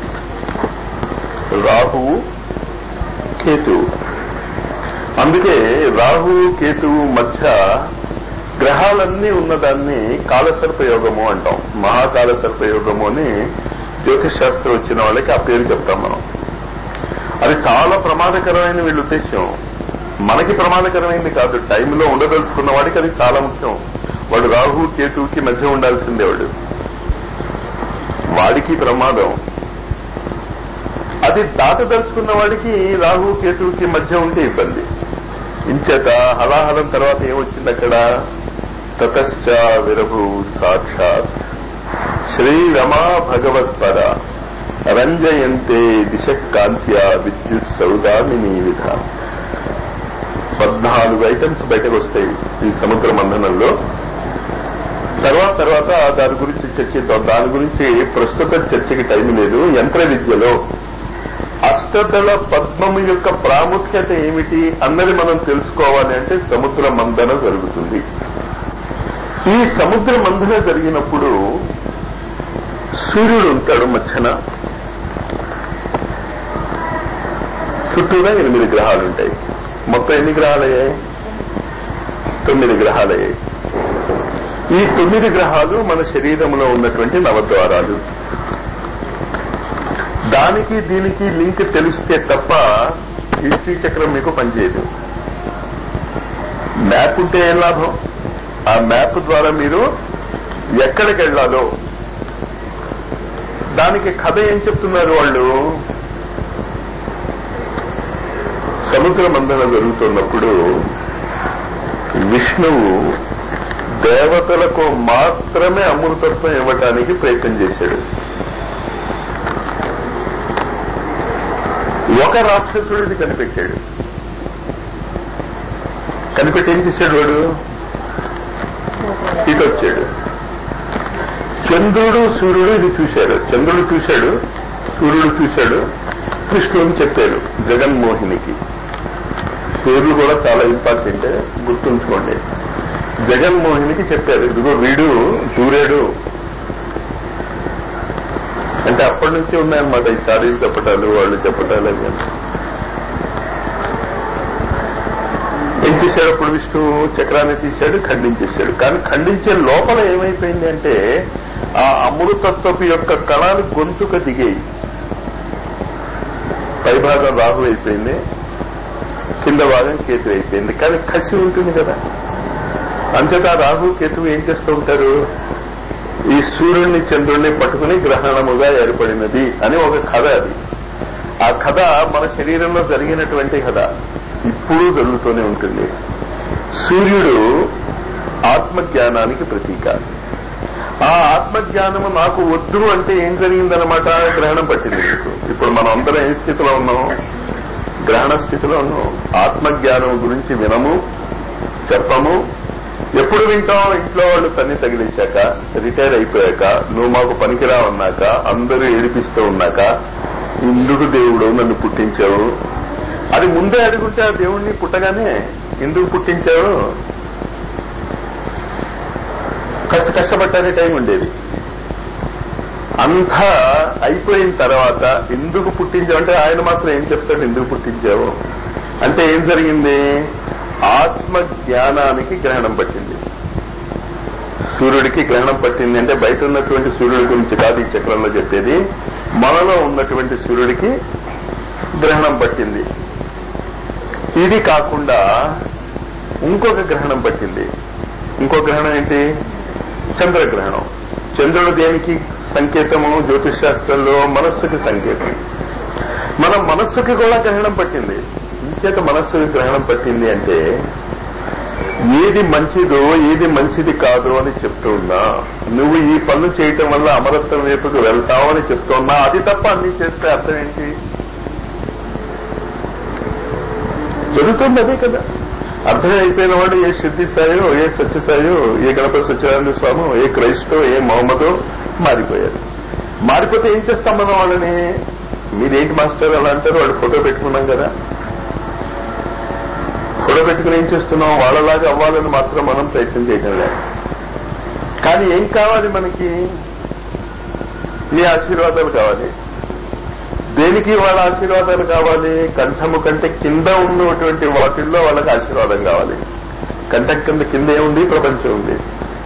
రాహువు కేతువు అందుకే రాహువు కేతువు మధ్య గ్రహాలన్నీ ఉన్నదాన్ని కాలసర్పయోగము అంటాం మహాకాల సర్పయోగము అని జ్యోతిష్ శాస్త్రం వచ్చిన వాళ్ళకి ఆ పేరు చెప్తాం మనం అది చాలా ప్రమాదకరమైన వీళ్ళ ఉద్దేశం మనకి ప్రమాదకరమైంది కాదు టైంలో ఉండదలుచుకున్న వాడికి అది చాలా ముఖ్యం వాడు రాహు కేతువుకి మధ్య ఉండాల్సిందే వాడు వాడికి ప్రమాదం అది దాటదలుచుకున్న వాడికి రాహు కేతువుకి మధ్య ఉంటే ఇబ్బంది ఇంచేత హలాహలం తర్వాత ఏమొచ్చింది అక్కడ తతశ్చ విరభు సాక్షాత్ శ్రీరమా భగవత్పర రంజయంతే దిశ కాంత్య విద్యుత్ సౌదామిని విధ పద్నాలుగు ఐటమ్స్ బయటకు వస్తాయి ఈ సముద్ర మంథనంలో తర్వాత తర్వాత దాని గురించి చర్చిద్దాం దాని గురించి ప్రస్తుత చర్చకి టైం లేదు యంత్ర విద్యలో అష్టదళ పద్మము యొక్క ప్రాముఖ్యత ఏమిటి అన్నది మనం తెలుసుకోవాలి అంటే సముద్ర మందన జరుగుతుంది ఈ సముద్ర మందన జరిగినప్పుడు సూర్యుడు ఉంటాడు మధ్యన చుట్టూగా ఎనిమిది గ్రహాలు ఉంటాయి మొత్తం ఎన్ని గ్రహాలయ్యాయి తొమ్మిది గ్రహాలయ్యాయి ఈ తొమ్మిది గ్రహాలు మన శరీరంలో ఉన్నటువంటి నవద్వారాలు దానికి దీనికి లింక్ తెలిస్తే తప్ప ఈ శ్రీచక్రం మీకు పనిచేయదు మ్యాప్ ఉంటే ఏం లాభం ఆ మ్యాప్ ద్వారా మీరు ఎక్కడికి వెళ్ళాలో దానికి కథ ఏం చెప్తున్నారు వాళ్ళు సముద్ర మందన జరుగుతున్నప్పుడు విష్ణువు దేవతలకు మాత్రమే అమృతత్వం ఇవ్వటానికి ప్రయత్నం చేశాడు ఒక రాక్షసుడిది కనిపెట్టాడు కనిపెట్టి ఏం చేశాడు వాడు ఇటు వచ్చాడు చంద్రుడు సూర్యుడు ఇది చూశాడు చంద్రుడు చూశాడు సూర్యుడు చూశాడు కృష్ణుని చెప్పాడు జగన్మోహినికి పేర్లు కూడా చాలా ఇంపార్టెంట్ గుర్తుంచుకోండి జగన్మోహినికి చెప్పారు ఇదిగో వీడు దూరాడు అంటే అప్పటి నుంచి ఉన్నాయన్నమాట ఈ చారీలు చెప్పటాలు వాళ్ళు చెప్పటాలు అవి ఏం చేశాడు అప్పుడు విష్ణు చక్రాన్ని తీశాడు ఖండించేశాడు కానీ ఖండించే లోపల ఏమైపోయింది అంటే ఆ అమృతత్వపు యొక్క కణాలు గొంతుక దిగాయి పైభాగం రాహు అయిపోయింది కింద భాగం కేతు అయిపోయింది కానీ కసి ఉంటుంది కదా అంతటా రాహు కేతువు ఏం చేస్తూ ఉంటారు ఈ సూర్యుడిని చంద్రుడిని పట్టుకుని గ్రహణముగా ఏర్పడినది అని ఒక కథ అది ఆ కథ మన శరీరంలో జరిగినటువంటి కథ ఇప్పుడు జరుగుతూనే ఉంటుంది సూర్యుడు ఆత్మజ్ఞానానికి ప్రతీక ఆ ఆత్మజ్ఞానము నాకు వద్దు అంటే ఏం జరిగిందనమాట గ్రహణం పట్టింది మీకు ఇప్పుడు మనం అందరం ఏ స్థితిలో ఉన్నాం గ్రహణ స్థితిలో ఉన్నాం ఆత్మజ్ఞానం గురించి వినము చెప్పము ఎప్పుడు వింటాం ఇంట్లో వాళ్ళు తన్ని తగిలేశాక రిటైర్ అయిపోయాక నువ్వు మాకు పనికిరావన్నాక అందరూ ఏడిపిస్తూ ఉన్నాక ఎందుకు దేవుడు నన్ను పుట్టించావు అది ముందే అడుగుంటే ఆ దేవుణ్ణి పుట్టగానే ఎందుకు పుట్టించావు కష్ట కష్టపడ్డానే టైం ఉండేది అంతా అయిపోయిన తర్వాత ఎందుకు పుట్టించావు అంటే ఆయన మాత్రం ఏం చెప్తాడు ఎందుకు పుట్టించావు అంటే ఏం జరిగింది ఆత్మ జ్ఞానానికి గ్రహణం పట్టింది సూర్యుడికి గ్రహణం పట్టింది అంటే బయట ఉన్నటువంటి సూర్యుడి గురించి కాదు ఈ చక్రంలో చెప్పేది మనలో ఉన్నటువంటి సూర్యుడికి గ్రహణం పట్టింది ఇది కాకుండా ఇంకొక గ్రహణం పట్టింది ఇంకో గ్రహణం ఏంటి చంద్రగ్రహణం చంద్రుడు దేనికి సంకేతము జ్యోతిష్ శాస్త్రంలో మనస్సుకి సంకేతం మన మనస్సుకి కూడా గ్రహణం పట్టింది ఇంచేత మనస్సుకి గ్రహణం పట్టింది అంటే ఏది మంచిదో ఏది మంచిది కాదు అని చెప్తూ ఉన్నా నువ్వు ఈ పనులు చేయటం వల్ల అమరత్వం వైపుకు వెళ్తావు అని చెప్తున్నా అది తప్ప అన్ని చేస్తే అర్థం ఏంటి జరుగుతుంది అదే కదా అర్థమైపోయిన వాడు ఏ సిద్ధి సాయో ఏ సత్యసాయో ఏ గణపతి సత్యనారాయణ స్వామి ఏ క్రైస్తో ఏ మహమ్మదో మారిపోయారు మారిపోతే ఏం చేస్తాం మనం వాళ్ళని మీరేంటి మాస్టర్ అలా అంటారు వాళ్ళు ఫోటో పెట్టుకున్నాం కదా ఫోటో పెట్టుకుని ఏం చేస్తున్నాం వాళ్ళలాగా అవ్వాలని మాత్రం మనం ప్రయత్నం చేయడం లేదు కానీ ఏం కావాలి మనకి మీ ఆశీర్వాదాలు కావాలి దేనికి వాళ్ళ ఆశీర్వాదాలు కావాలి కంఠము కంటే కింద ఉన్నటువంటి వాటిల్లో వాళ్ళకి ఆశీర్వాదం కావాలి కంఠం కింద కింద ఏముంది ప్రపంచం ఉంది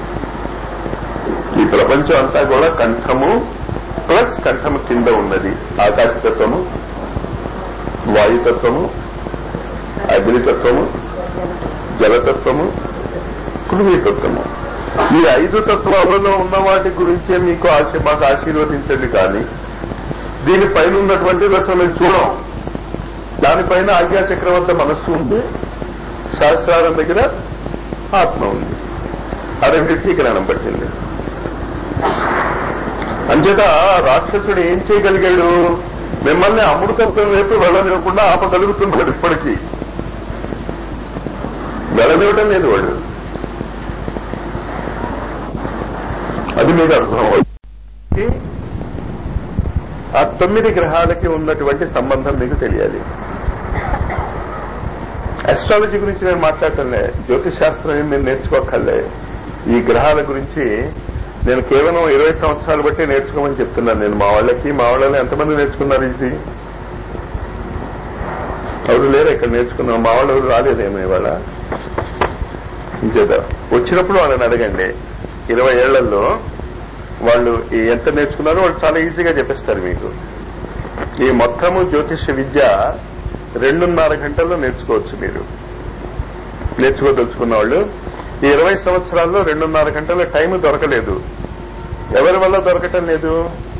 ఈ ప్రపంచం అంతా కూడా కంఠము ప్లస్ కంఠము కింద ఉన్నది ఆకాశతత్వము వాయుతత్వము అగ్నితత్వము జలతత్వము పృథ్వీతత్వము ఈ ఐదు తత్వాలలో ఉన్న వాటి గురించే మీకు ఆశ మాకు ఆశీర్వదించండి కానీ దీనిపైన ఉన్నటువంటి అసలు మేము చూడం దానిపైన ఆజ్ఞా చక్రవర్త మనస్సు ఉంది శాస్త్రాల దగ్గర ఆత్మ ఉంది ఆ రెండింటికి జ్ఞానం పట్టింది అంచేత రాక్షసుడు ఏం చేయగలిగాడు మిమ్మల్ని అమృతత్వం వైపు వెళ్ళనివ్వకుండా ఆపగలుగుతున్నాడు ఇప్పటికీ వెళ్ళనివ్వటం లేదు వాడు అది మీకు అర్థం అవుతుంది ఆ తొమ్మిది గ్రహాలకి ఉన్నటువంటి సంబంధం మీకు తెలియాలి అస్ట్రాలజీ గురించి నేను మాట్లాడటంలే జ్యోతిష్ శాస్త్రం ఏం నేను నేర్చుకోకర్లే ఈ గ్రహాల గురించి నేను కేవలం ఇరవై సంవత్సరాలు బట్టి నేర్చుకోమని చెప్తున్నాను నేను మా వాళ్ళకి మా వాళ్ళని ఎంతమంది నేర్చుకున్నారు ఇది ఎవరు లేరు ఇక్కడ నేర్చుకున్నాం మా వాళ్ళు ఎవరు రాలేదేమో ఇవాళ ఇంకేదా వచ్చినప్పుడు వాళ్ళని అడగండి ఇరవై ఏళ్లలో వాళ్ళు ఈ ఎంత నేర్చుకున్నారో వాళ్ళు చాలా ఈజీగా చెప్పేస్తారు మీకు ఈ మొత్తము జ్యోతిష విద్య రెండున్నర గంటల్లో నేర్చుకోవచ్చు మీరు నేర్చుకోదలుచుకున్న వాళ్ళు ఈ ఇరవై సంవత్సరాల్లో రెండున్నర గంటల టైం దొరకలేదు ఎవరి వల్ల దొరకటం లేదు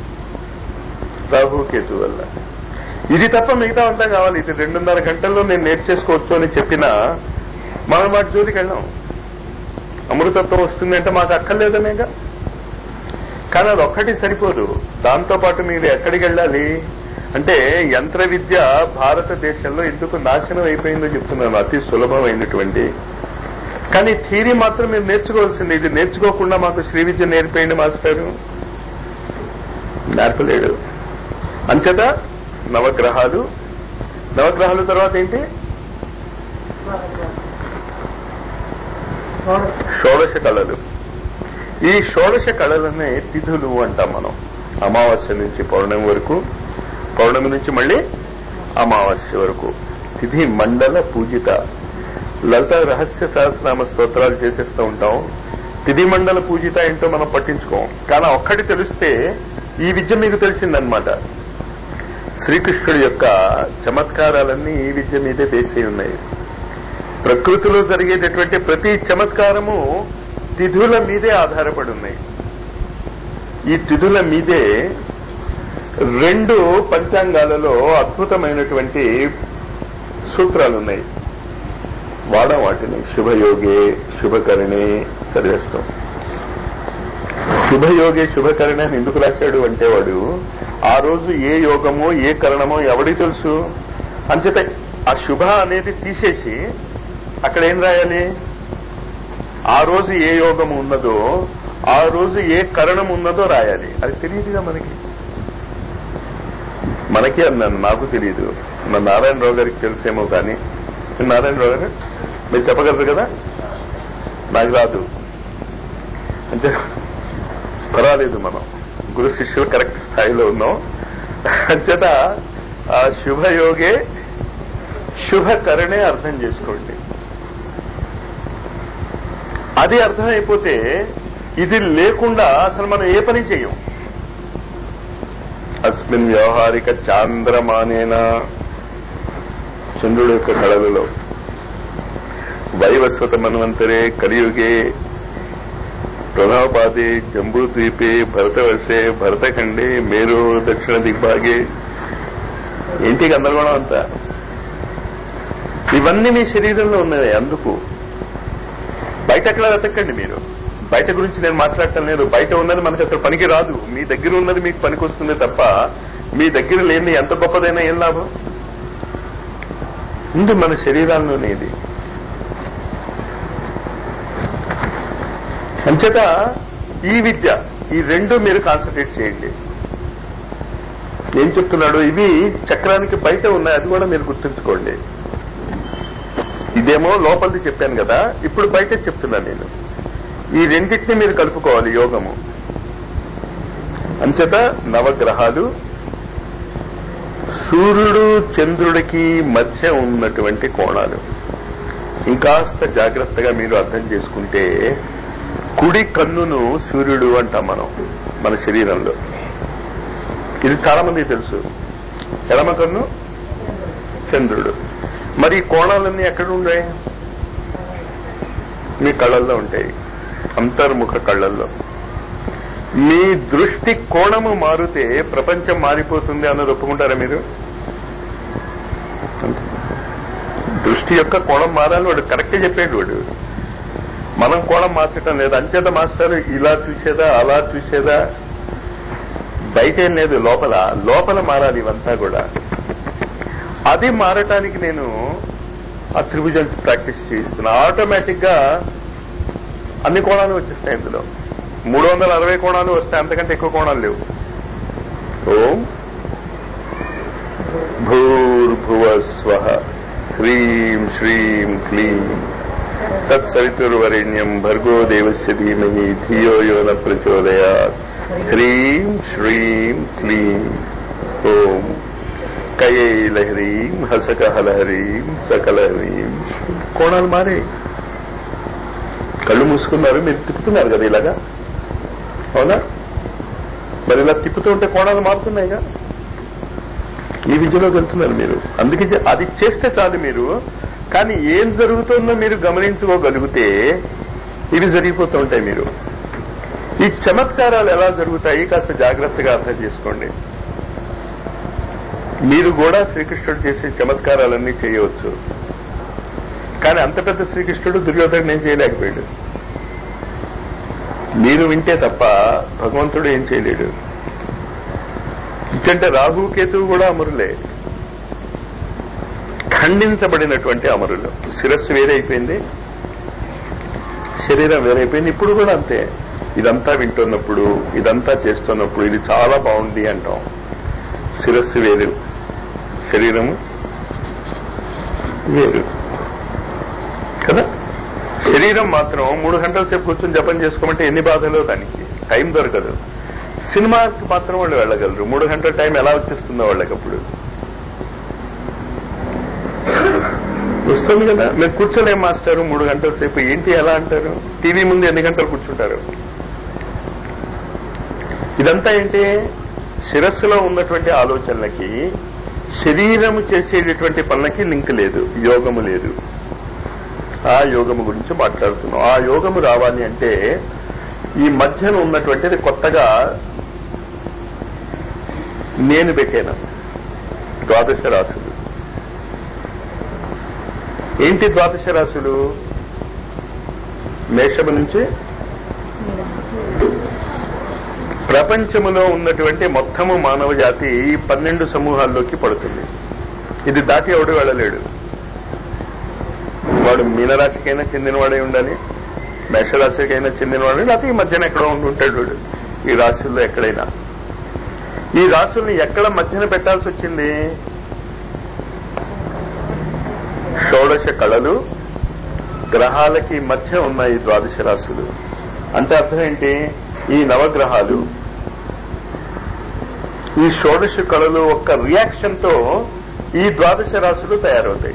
రాహు కేతు వల్ల ఇది తప్ప మిగతా అంతా కావాలి ఇది రెండున్నర గంటల్లో నేను నేర్చేసుకోవచ్చు అని చెప్పినా మనం వాటి జోలికి వెళ్ళాం అమృతత్వం వస్తుందంటే మాకు అక్కర్లేదనేగా కానీ అది ఒక్కటి సరిపోదు దాంతో పాటు మీరు ఎక్కడికి వెళ్ళాలి అంటే యంత్ర విద్య భారతదేశంలో ఎందుకు నాశనం అయిపోయిందో చెప్తున్నాను అతి సులభమైనటువంటి కానీ థీరీ మాత్రం మీరు నేర్చుకోవాల్సింది ఇది నేర్చుకోకుండా మాకు శ్రీ విద్య నేర్పేయండి మాస్టారు నేర్పలేడు అంచేత నవగ్రహాలు నవగ్రహాల తర్వాత ఏంటి షోడశ కళలు ఈ షోడశ కళలనే తిథులు అంటాం మనం అమావాస్య నుంచి పౌర్ణమి వరకు పౌర్ణమి నుంచి మళ్ళీ అమావాస్య వరకు తిథి మండల పూజిత లలిత రహస్య సహస్రనామ స్తోత్రాలు చేసేస్తూ ఉంటాం తిథి మండల పూజిత ఏంటో మనం పట్టించుకోం కానీ ఒక్కటి తెలిస్తే ఈ విద్య మీకు తెలిసిందనమాట శ్రీకృష్ణుడి యొక్క చమత్కారాలన్నీ ఈ విద్య మీదే బేసి ఉన్నాయి ప్రకృతిలో జరిగేటటువంటి ప్రతి చమత్కారము తిథుల మీదే ఆధారపడి ఉన్నాయి ఈ తిథుల మీదే రెండు పంచాంగాలలో అద్భుతమైనటువంటి సూత్రాలు ఉన్నాయి వాడం వాటిని శుభయోగే శుభకరణే చదివేస్తాం శుభయోగే శుభకరణే అని ఎందుకు రాశాడు అంటే వాడు ఆ రోజు ఏ యోగమో ఏ కరణమో ఎవడికి తెలుసు అంచేత ఆ శుభ అనేది తీసేసి అక్కడ ఏం రాయాలి ఆ రోజు ఏ యోగం ఉన్నదో ఆ రోజు ఏ కరణం ఉన్నదో రాయాలి అది తెలియదుగా మనకి మనకి అన్నాను నాకు తెలియదు నా నారాయణరావు గారికి తెలిసేమో కానీ నారాయణరావు గారు మీరు చెప్పగలరు కదా నాకు రాదు అంటే పర్వాలేదు మనం గురు శిష్యులు కరెక్ట్ స్థాయిలో ఉన్నాం అంచేత ఆ శుభయోగే శుభకరణే అర్థం చేసుకోండి అది అర్థమైపోతే ఇది లేకుండా అసలు మనం ఏ పని చేయం అస్మిన్ వ్యవహారిక చాంద్రమానేన చంద్రుడు యొక్క కళలలో వైవస్వత మన్వంతరే కలియుగే ప్రభాపాదే జంబూద్వీపే భరతవర్షే భరతఖండే మేరు దక్షిణ దిగ్భాగే ఏంటి గందరగోళం అంతా ఇవన్నీ మీ శరీరంలో ఉన్నవి అందుకు బయట ఎక్కడ వెతకండి మీరు బయట గురించి నేను మాట్లాడటం లేదు బయట ఉన్నది మనకు అసలు పనికి రాదు మీ దగ్గర ఉన్నది మీకు పనికి వస్తుంది తప్ప మీ దగ్గర లేని ఎంత గొప్పదైనా ఏం లాభం ఉంది మన శరీరాల్లోనే ఇది అంచేత ఈ విద్య ఈ రెండు మీరు కాన్సన్ట్రేట్ చేయండి ఏం చెప్తున్నాడు ఇవి చక్రానికి బయట ఉన్నాయి అది కూడా మీరు గుర్తుంచుకోండి ఇదేమో లోపలిది చెప్పాను కదా ఇప్పుడు బయట చెప్తున్నాను నేను ఈ రెండింటిని మీరు కలుపుకోవాలి యోగము అంచేత నవగ్రహాలు సూర్యుడు చంద్రుడికి మధ్య ఉన్నటువంటి కోణాలు ఇంకాస్త జాగ్రత్తగా మీరు అర్థం చేసుకుంటే కుడి కన్నును సూర్యుడు అంటాం మనం మన శరీరంలో ఇది చాలా మందికి తెలుసు ఎడమ కన్ను చంద్రుడు మరి ఈ కోణాలన్నీ ఎక్కడ ఉన్నాయి మీ కళ్ళల్లో ఉంటాయి అంతర్ముఖ కళ్ళల్లో మీ దృష్టి కోణము మారితే ప్రపంచం మారిపోతుంది అన్నది ఒప్పుకుంటారా మీరు దృష్టి యొక్క కోణం మారాలి వాడు కరెక్ట్ చెప్పాడు వాడు మనం కోణం మార్చటం లేదు అంచేత మాస్టర్ ఇలా చూసేదా అలా చూసేదా బయట ఏం లేదు లోపల లోపల మారాలి ఇవంతా కూడా అది మారటానికి నేను ఆ త్రిభుజం ప్రాక్టీస్ చేయిస్తున్నా ఆటోమేటిక్ గా అన్ని కోణాలు వచ్చేస్తాయి ఇందులో మూడు వందల అరవై కోణాలు వస్తాయి అంతకంటే ఎక్కువ కోణాలు లేవు ఓం భూర్భువ స్వ హ్రీం శ్రీం క్లీం తత్సవితుర్వరేణ్యం భర్గో దేవస్య ధీమహి ధియో యో న ప్రచోదయాత్ హ్రీం శ్రీం క్లీం ఓం కయైలహరీం హసకహలహరీం సకలహరీం కోణాలు మారే కళ్ళు మూసుకున్నారు మీరు తిప్పుతున్నారు కదా ఇలాగా అవునా మరి ఇలా తిప్పుతూ ఉంటే కోణాలు మారుతున్నాయిగా ఈ విద్యలోకి వెళ్తున్నారు మీరు అందుకే చె- అది చేస్తే చాలు మీరు కానీ ఏం జరుగుతుందో మీరు గమనించుకోగలిగితే ఇవి జరిగిపోతూ ఉంటాయి మీరు ఈ చమత్కారాలు ఎలా జరుగుతాయి కాస్త జాగ్రత్తగా అర్థం చేసుకోండి మీరు కూడా శ్రీకృష్ణుడు చేసే చమత్కారాలన్నీ చేయవచ్చు కానీ అంత పెద్ద శ్రీకృష్ణుడు దుర్యోధను ఏం చేయలేకపోయాడు మీరు వింటే తప్ప భగవంతుడు ఏం చేయలేడు ఎందుకంటే రాహు కేతువు కూడా అమరులే ఖండించబడినటువంటి అమరులు శిరస్సు వేరైపోయింది శరీరం వేరైపోయింది ఇప్పుడు కూడా అంతే ఇదంతా వింటున్నప్పుడు ఇదంతా చేస్తున్నప్పుడు ఇది చాలా బాగుంది అంటాం శిరస్సు వేరు శరీరము వేరు కదా శరీరం మాత్రం మూడు గంటల సేపు కూర్చొని జపం చేసుకోమంటే ఎన్ని బాధలో దానికి టైం దొరకదు సినిమాకి మాత్రం వాళ్ళు వెళ్ళగలరు మూడు గంటల టైం ఎలా వచ్చేస్తుందో వాళ్ళకి అప్పుడు వస్తుంది కదా మీరు కూర్చోలేం మాస్టారు మూడు గంటల సేపు ఏంటి ఎలా అంటారు టీవీ ముందు ఎన్ని గంటలు కూర్చుంటారు ఇదంతా ఏంటి శిరస్సులో ఉన్నటువంటి ఆలోచనలకి శరీరము చేసేటటువంటి పనులకి లింక్ లేదు యోగము లేదు ఆ యోగము గురించి మాట్లాడుతున్నాం ఆ యోగము రావాలి అంటే ఈ మధ్యన ఉన్నటువంటిది కొత్తగా నేను పెట్టాను ద్వాదశ రాశులు ఏంటి ద్వాదశ రాశులు మేషము నుంచి ప్రపంచములో ఉన్నటువంటి మొత్తము మానవ జాతి ఈ పన్నెండు సమూహాల్లోకి పడుతుంది ఇది దాటి ఎవడు వెళ్ళలేడు వాడు మీనరాశికైనా చెందినవాడే ఉండాలి మేషరాశికైనా చెందినవాడు లేకపోతే ఈ మధ్యన ఎక్కడో ఉండి ఉంటాడు వాడు ఈ రాశుల్లో ఎక్కడైనా ఈ రాశుల్ని ఎక్కడ మధ్యన పెట్టాల్సి వచ్చింది షోడశ కళలు గ్రహాలకి మధ్య ఉన్నాయి ఈ ద్వాదశ రాశులు అంటే అర్థం ఏంటి ఈ నవగ్రహాలు ఈ షోడశ కళలు ఒక్క రియాక్షన్ తో ఈ ద్వాదశ రాశులు తయారవుతాయి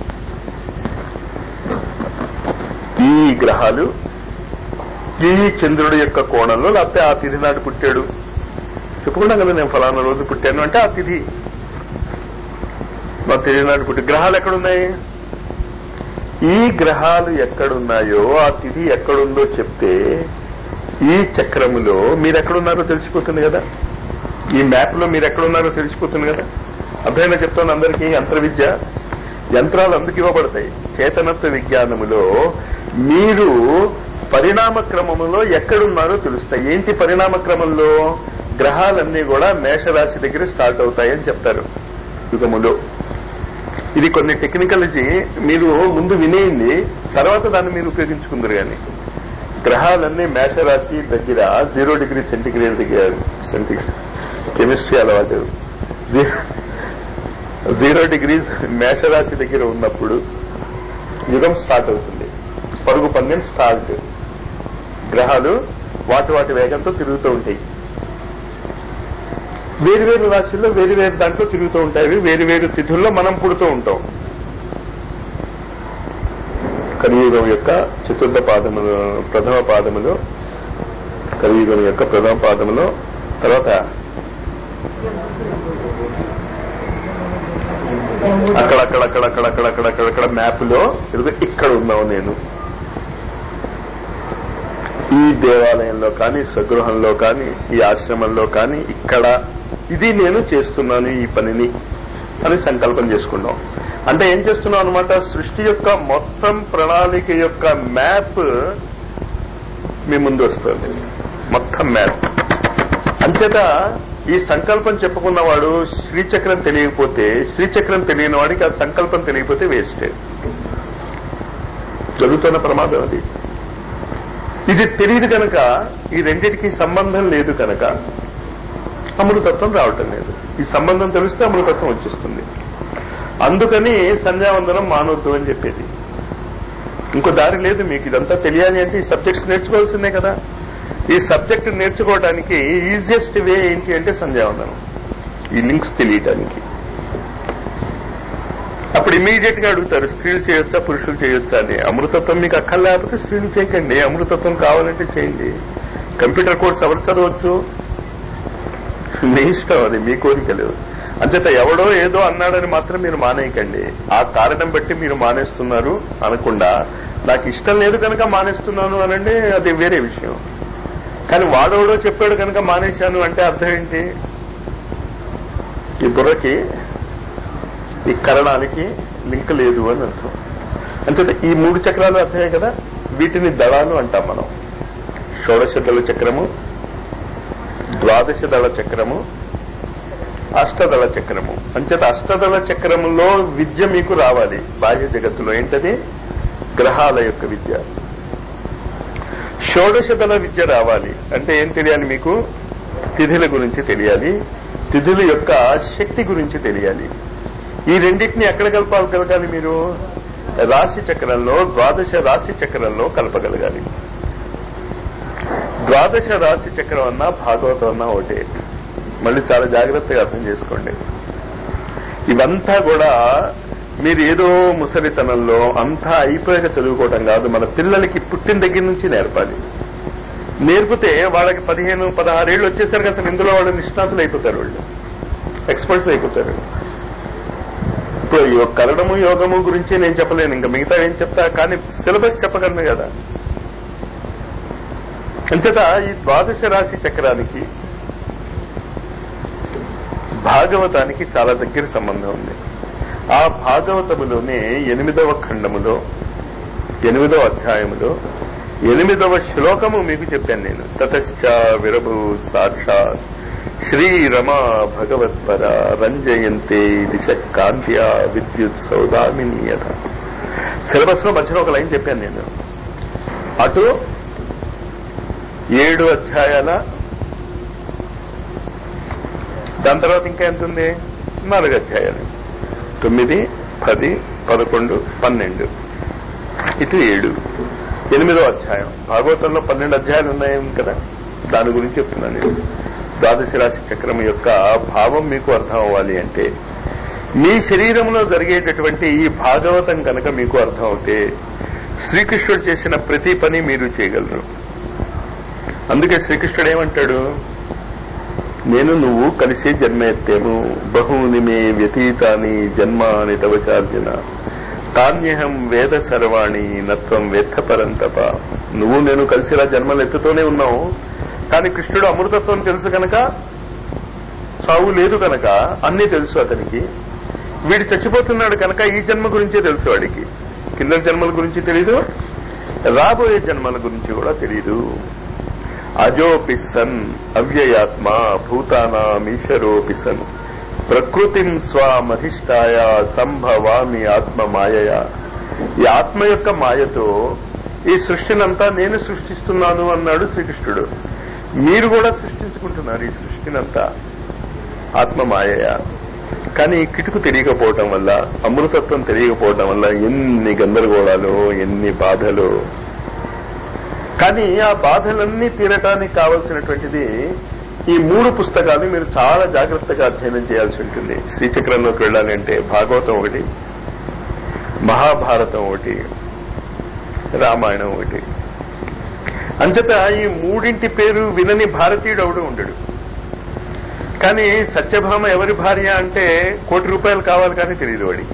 ఈ గ్రహాలు ఈ చంద్రుడి యొక్క కోణంలో లేకపోతే ఆ తిథి నాడు పుట్టాడు చెప్పుకున్నాం కదా నేను ఫలానా రోజు పుట్టాను అంటే ఆ తిథి మా తిథి నాడు పుట్టి గ్రహాలు ఎక్కడున్నాయి ఈ గ్రహాలు ఎక్కడున్నాయో ఆ తిథి ఎక్కడుందో చెప్తే ఈ చక్రములో మీరు ఎక్కడున్నారో తెలిసిపోతుంది కదా ఈ మ్యాప్ లో మీరు ఎక్కడున్నారో తెలిసిపోతుంది కదా అర్థమైనా చెప్తాను అందరికీ యంత్ర విద్య యంత్రాలు అందుకు ఇవ్వబడతాయి చేతనత్వ విజ్ఞానములో మీరు పరిణామ క్రమములో ఎక్కడున్నారో తెలుస్తాయి ఏంటి పరిణామ క్రమంలో గ్రహాలన్నీ కూడా మేషరాశి దగ్గర స్టార్ట్ అవుతాయని చెప్తారు యుగములో ఇది కొన్ని టెక్నికాలజీ మీరు ముందు వినేయండి తర్వాత దాన్ని మీరు ఉపయోగించుకుందరు కానీ గ్రహాలన్నీ మేషరాశి దగ్గర జీరో డిగ్రీ సెంటిగ్రేడ్ దగ్గర సెంటిగ్రేడ్ కెమిస్ట్రీ అలవాటు జీ- జీరో డిగ్రీస్ మేషరాశి దగ్గర ఉన్నప్పుడు యుగం స్టార్ట్ అవుతుంది పరుగు పందెం స్టార్ట్ గ్రహాలు వాటి వాటి వేగంతో తిరుగుతూ ఉంటాయి వేరు వేరు రాశుల్లో వేరు వేరు దాంట్లో తిరుగుతూ ఉంటాయి వేరు వేరు తిథుల్లో మనం పుడుతూ ఉంటాం కలియుగం యొక్క చతుర్థ పాదములో ప్రథమ పాదములో కలియుగం యొక్క ప్రథమ పాదములో తర్వాత అక్కడక్కడక్కడక్కడక్కడక్కడక్కడ మ్యాప్ లో ఇదిగో ఇక్కడ ఉన్నావు నేను ఈ దేవాలయంలో కానీ స్వగృహంలో కానీ ఈ ఆశ్రమంలో కానీ ఇక్కడ ఇది నేను చేస్తున్నాను ఈ పనిని అని సంకల్పం చేసుకున్నాం అంటే ఏం చేస్తున్నాం అనమాట సృష్టి యొక్క మొత్తం ప్రణాళిక యొక్క మ్యాప్ మీ ముందు వస్తుంది మొత్తం మ్యాప్ అంచేత ఈ సంకల్పం చెప్పుకున్నవాడు శ్రీచక్రం తెలియకపోతే శ్రీచక్రం తెలియని వాడికి ఆ సంకల్పం తెలియకపోతే వేస్టే జరుగుతున్న ప్రమాదం అది ఇది తెలియదు కనుక ఈ రెండింటికి సంబంధం లేదు కనుక అమృతత్వం రావటం లేదు ఈ సంబంధం తెలిస్తే అమృతత్వం వచ్చేస్తుంది అందుకని సంధ్యావందనం మానవద్దు అని చెప్పేది ఇంకో దారి లేదు మీకు ఇదంతా తెలియాలి అంటే ఈ సబ్జెక్ట్స్ నేర్చుకోవాల్సిందే కదా ఈ సబ్జెక్ట్ నేర్చుకోవడానికి ఈజియెస్ట్ వే ఏంటి అంటే సంధ్యావందనం ఈ లింక్స్ తెలియటానికి అప్పుడు ఇమీడియట్ గా అడుగుతారు స్త్రీలు చేయొచ్చా పురుషులు చేయొచ్చా అని అమృతత్వం మీకు అక్కర్ లేకపోతే స్త్రీలు చేయకండి అమృతత్వం కావాలంటే చేయండి కంప్యూటర్ కోర్స్ ఎవరు చదవచ్చు మీ ఇష్టం అది మీ కోరికలు అంచేత ఎవడో ఏదో అన్నాడని మాత్రం మీరు మానేయకండి ఆ కారణం బట్టి మీరు మానేస్తున్నారు అనకుండా నాకు ఇష్టం లేదు కనుక మానేస్తున్నాను అనండి అది వేరే విషయం కానీ వాడెవడో చెప్పాడు కనుక మానేశాను అంటే అర్థం ఏంటి ఈ బుర్రకి ఈ కరణానికి లింక్ లేదు అని అర్థం అంచేత ఈ మూడు చక్రాలు అర్థమే కదా వీటిని దళాలు అంటాం మనం షోడశ దళ చక్రము ద్వాదశ దళ చక్రము అష్టదళ చక్రము అంచేత అష్టదళ చక్రములో విద్య మీకు రావాలి బాహ్య జగత్తులో ఏంటది గ్రహాల యొక్క విద్య షోడశ దళ విద్య రావాలి అంటే ఏం తెలియాలి మీకు తిథుల గురించి తెలియాలి తిథుల యొక్క శక్తి గురించి తెలియాలి ఈ రెండింటిని ఎక్కడ కలపాలి మీరు రాశి చక్రంలో ద్వాదశ రాశి చక్రంలో కలపగలగాలి ద్వాదశ రాశి చక్రం అన్నా భాగవతం అన్నా ఒకటే మళ్ళీ చాలా జాగ్రత్తగా అర్థం చేసుకోండి ఇవంతా కూడా మీరు ఏదో ముసలితనంలో అంతా అయిపోయాక చదువుకోవటం కాదు మన పిల్లలకి పుట్టిన దగ్గర నుంచి నేర్పాలి నేర్పితే వాళ్ళకి పదిహేను పదహారేళ్ళు వచ్చేసరికి అసలు ఇందులో వాళ్ళు నిష్ణాతులు అయిపోతారు వాళ్ళు ఎక్స్పర్ట్స్ అయిపోతారు ఇప్పుడు యో- కలడము యోగము గురించి నేను చెప్పలేను ఇంకా మిగతా ఏం చెప్తా కానీ సిలబస్ చెప్పగలను కదా అంచేత ఈ ద్వాదశ రాశి చక్రానికి భాగవతానికి చాలా దగ్గర సంబంధం ఉంది ఆ భాగవతములోనే ఎనిమిదవ ఖండములో ఎనిమిదవ అధ్యాయములో ఎనిమిదవ శ్లోకము మీకు చెప్పాను నేను తతశ్చ విరభు సాక్షాత్ శ్రీరమా భగవత్పర రంజయంతే దిశ కాంత్య విద్యుత్ సౌదామినీయత సిలబస్ లో మధ్యలో ఒక లైన్ చెప్పాను నేను అటు ఏడు అధ్యాయాల దాని తర్వాత ఇంకా ఎంత ఉంది నాలుగు అధ్యాయాలు తొమ్మిది పది పదకొండు పన్నెండు ఇటు ఏడు ఎనిమిదో అధ్యాయం భాగవతంలో పన్నెండు అధ్యాయాలు ఉన్నాయి కదా దాని గురించి చెప్తున్నాను నేను ద్వాదశ రాశి చక్రం యొక్క భావం మీకు అర్థం అవ్వాలి అంటే మీ శరీరంలో జరిగేటటువంటి ఈ భాగవతం కనుక మీకు అర్థం అవుతే శ్రీకృష్ణుడు చేసిన ప్రతి పని మీరు చేయగలరు అందుకే శ్రీకృష్ణుడు ఏమంటాడు నేను నువ్వు కలిసి జన్మ ఎత్తేము బహూని మే వ్యతీతాని జన్మాని తవచార్జున తాన్యహం వేద సర్వాణి నత్వం వేత్త పరంతప నువ్వు నేను కలిసి ఇలా జన్మలు ఎత్తుతూనే ఉన్నావు కానీ కృష్ణుడు అమృతత్వం తెలుసు కనుక చావు లేదు కనుక అన్నీ తెలుసు అతనికి వీడు చచ్చిపోతున్నాడు కనుక ఈ జన్మ గురించే తెలుసు వాడికి కింద జన్మల గురించి తెలీదు రాబోయే జన్మల గురించి కూడా తెలీదు అజోపి సన్ అవ్యయాత్మ భూతానామీశ్వరోపి సన్ ప్రకృతిం స్వామధిష్టాయ సంభవామి ఆత్మ మాయయ ఈ ఆత్మ యొక్క మాయతో ఈ సృష్టినంతా నేను సృష్టిస్తున్నాను అన్నాడు శ్రీకృష్ణుడు మీరు కూడా సృష్టించుకుంటున్నారు ఈ సృష్టినంతా ఆత్మ మాయయ కానీ కిటుకు తెలియకపోవటం వల్ల అమృతత్వం తెలియకపోవటం వల్ల ఎన్ని గందరగోళాలు ఎన్ని బాధలు కానీ ఆ బాధలన్నీ తీరటానికి కావలసినటువంటిది ఈ మూడు పుస్తకాలు మీరు చాలా జాగ్రత్తగా అధ్యయనం చేయాల్సి ఉంటుంది శ్రీచక్రంలోకి వెళ్ళాలి అంటే భాగవతం ఒకటి మహాభారతం ఒకటి రామాయణం ఒకటి అంచేత ఈ మూడింటి పేరు వినని భారతీయుడు ఎవడు ఉండడు కానీ సత్యభామ ఎవరి భార్య అంటే కోటి రూపాయలు కావాలి కానీ తెలియదు వాడికి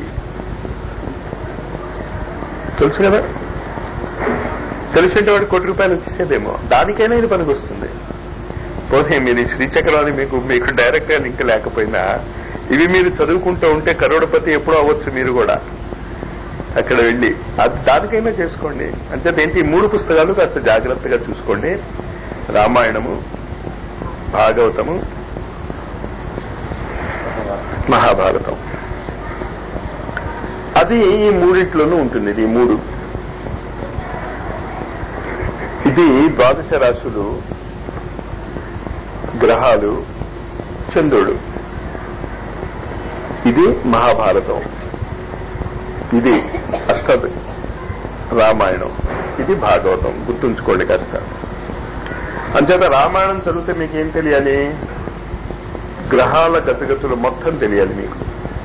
తెలుసు కదా తెలిసింటే వాడు కోటి రూపాయలు వచ్చేసేదేమో దానికైనా ఇది పనికి వస్తుంది పోనీ మీది శ్రీచక్రాన్ని మీకు మీకు డైరెక్ట్ గా లింక్ లేకపోయినా ఇవి మీరు చదువుకుంటూ ఉంటే కరోడపతి ఎప్పుడో అవ్వచ్చు మీరు కూడా అక్కడ వెళ్ళి అది దానికైనా చేసుకోండి అంటే ఏంటి ఈ మూడు పుస్తకాలు కాస్త జాగ్రత్తగా చూసుకోండి రామాయణము భాగవతము మహాభారతం అది ఈ మూడింట్లోనూ ఉంటుంది ఇది ఈ మూడు ఇది ద్వాదశ రాశులు గ్రహాలు చంద్రుడు ఇది మహాభారతం ఇది అష్ట రామాయణం ఇది భాగవతం గుర్తుంచుకోండి కాస్త అంచేత రామాయణం చదివితే మీకేం తెలియాలి గ్రహాల గతగతులు మొత్తం తెలియాలి మీకు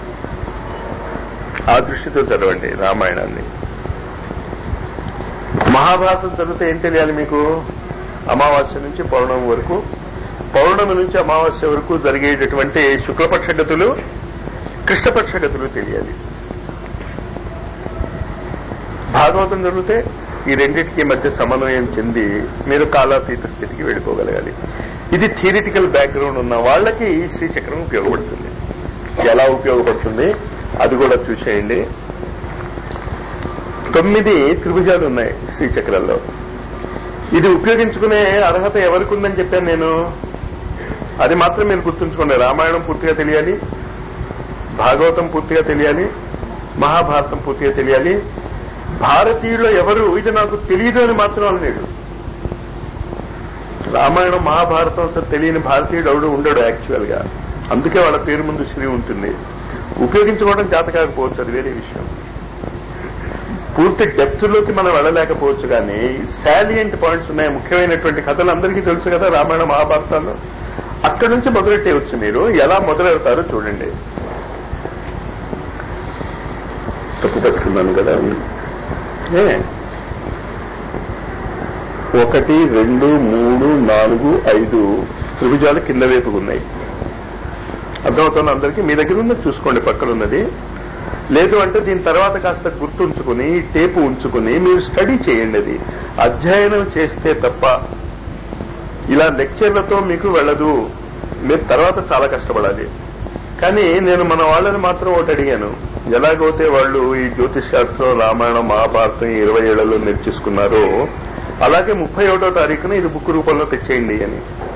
ఆ దృష్టితో చదవండి రామాయణాన్ని మహాభారతం చదివితే ఏం తెలియాలి మీకు అమావాస్య నుంచి పౌర్ణమి వరకు పౌర్ణమి నుంచి అమావాస్య వరకు జరిగేటటువంటి శుక్లపక్ష గతులు కృష్ణపక్ష గతులు తెలియాలి భాగవతం జరిగితే ఈ రెండింటికి మధ్య సమన్వయం చెంది మీరు కాలాతీత స్థితికి వెళ్ళిపోగలగాలి ఇది థియరిటికల్ బ్యాక్గ్రౌండ్ ఉన్న వాళ్ళకి ఈ శ్రీచక్రం ఉపయోగపడుతుంది ఎలా ఉపయోగపడుతుంది అది కూడా చూసేయండి తొమ్మిది త్రిభుజాలు ఉన్నాయి శ్రీచక్రంలో ఇది ఉపయోగించుకునే అర్హత ఎవరికి ఉందని చెప్పాను నేను అది మాత్రం మీరు గుర్తుంచుకోండి రామాయణం పూర్తిగా తెలియాలి భాగవతం పూర్తిగా తెలియాలి మహాభారతం పూర్తిగా తెలియాలి భారతీయుల్లో ఎవరు ఇది నాకు తెలియదు అని మాత్రం అనలేడు రామాయణం మహాభారతం అసలు తెలియని భారతీయుడు ఎవడు ఉండడు యాక్చువల్ గా అందుకే వాళ్ళ పేరు ముందు శ్రీ ఉంటుంది ఉపయోగించుకోవడం చేత కాకపోవచ్చు అది వేరే విషయం పూర్తి డెప్త్ లోకి మనం వెళ్ళలేకపోవచ్చు కానీ శాలియంట్ పాయింట్స్ ఉన్నాయి ముఖ్యమైనటువంటి కథలు అందరికీ తెలుసు కదా రామాయణ మహాభారతాల్లో అక్కడి నుంచి మొదలెట్టేయచ్చు మీరు ఎలా మొదలెడతారో చూడండి తప్పు పెట్టుకున్నాను కదా ఏ ఒకటి రెండు మూడు నాలుగు ఐదు త్రిభుజాలు కింద వైపుగా ఉన్నాయి అర్థమవుతుంది అందరికీ మీ దగ్గర ఉన్నది చూసుకోండి పక్కన ఉన్నది లేదు అంటే దీని తర్వాత కాస్త గుర్తుంచుకుని టేపు ఉంచుకుని మీరు స్టడీ చేయండి అది అధ్యయనం చేస్తే తప్ప ఇలా లెక్చర్లతో మీకు వెళ్ళదు మీరు తర్వాత చాలా కష్టపడాలి కానీ నేను మన వాళ్ళని మాత్రం ఒకటి అడిగాను ఎలాగైతే వాళ్ళు ఈ జ్యోతిష్ శాస్త్రం రామాయణం మహాభారతం ఇరవై ఏళ్లలో నేర్చేసుకున్నారో అలాగే ముప్పై ఒకటో తారీఖున ఇది బుక్ రూపంలో తెచ్చేయండి అని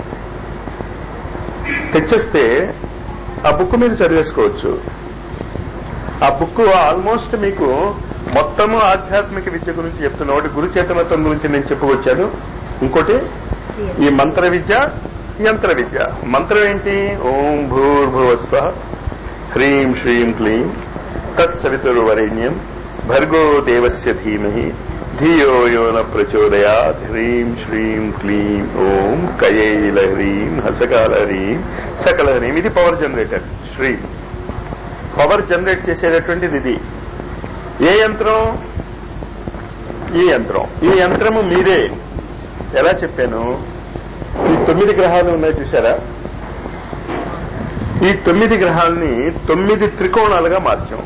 తెచ్చేస్తే ఆ బుక్ మీరు చదివేసుకోవచ్చు ఆ బుక్ ఆల్మోస్ట్ మీకు మొత్తము ఆధ్యాత్మిక విద్య గురించి చెప్తున్నా ఒకటి గురు చేతనత్వం గురించి నేను చెప్పుకొచ్చాను ఇంకోటి ఈ మంత్ర విద్య యంత్ర విద్య మంత్రం ఏంటి ఓం భూర్భువస్వ హ్రీం శ్రీం క్లీం తత్సవితుర్వరేణ్యం భర్గో దేవస్య ధీమహి ధియో యోన ప్రచోదయాత్ హ్రీం శ్రీం క్లీం ఓం కయైల హ్రీం హసకాల హ్రీం సకల హ్రీం ఇది power generator Shri power generate చేసేటటువంటిది ఇది ఏ యంత్రం ఈ యంత్రం ఈ యంత్రము మీరే ఎలా చెప్పాను ఈ తొమ్మిది గ్రహాలు ఉన్నాయి చూసారా ఈ తొమ్మిది గ్రహాలని తొమ్మిది త్రికోణాలుగా మార్చాం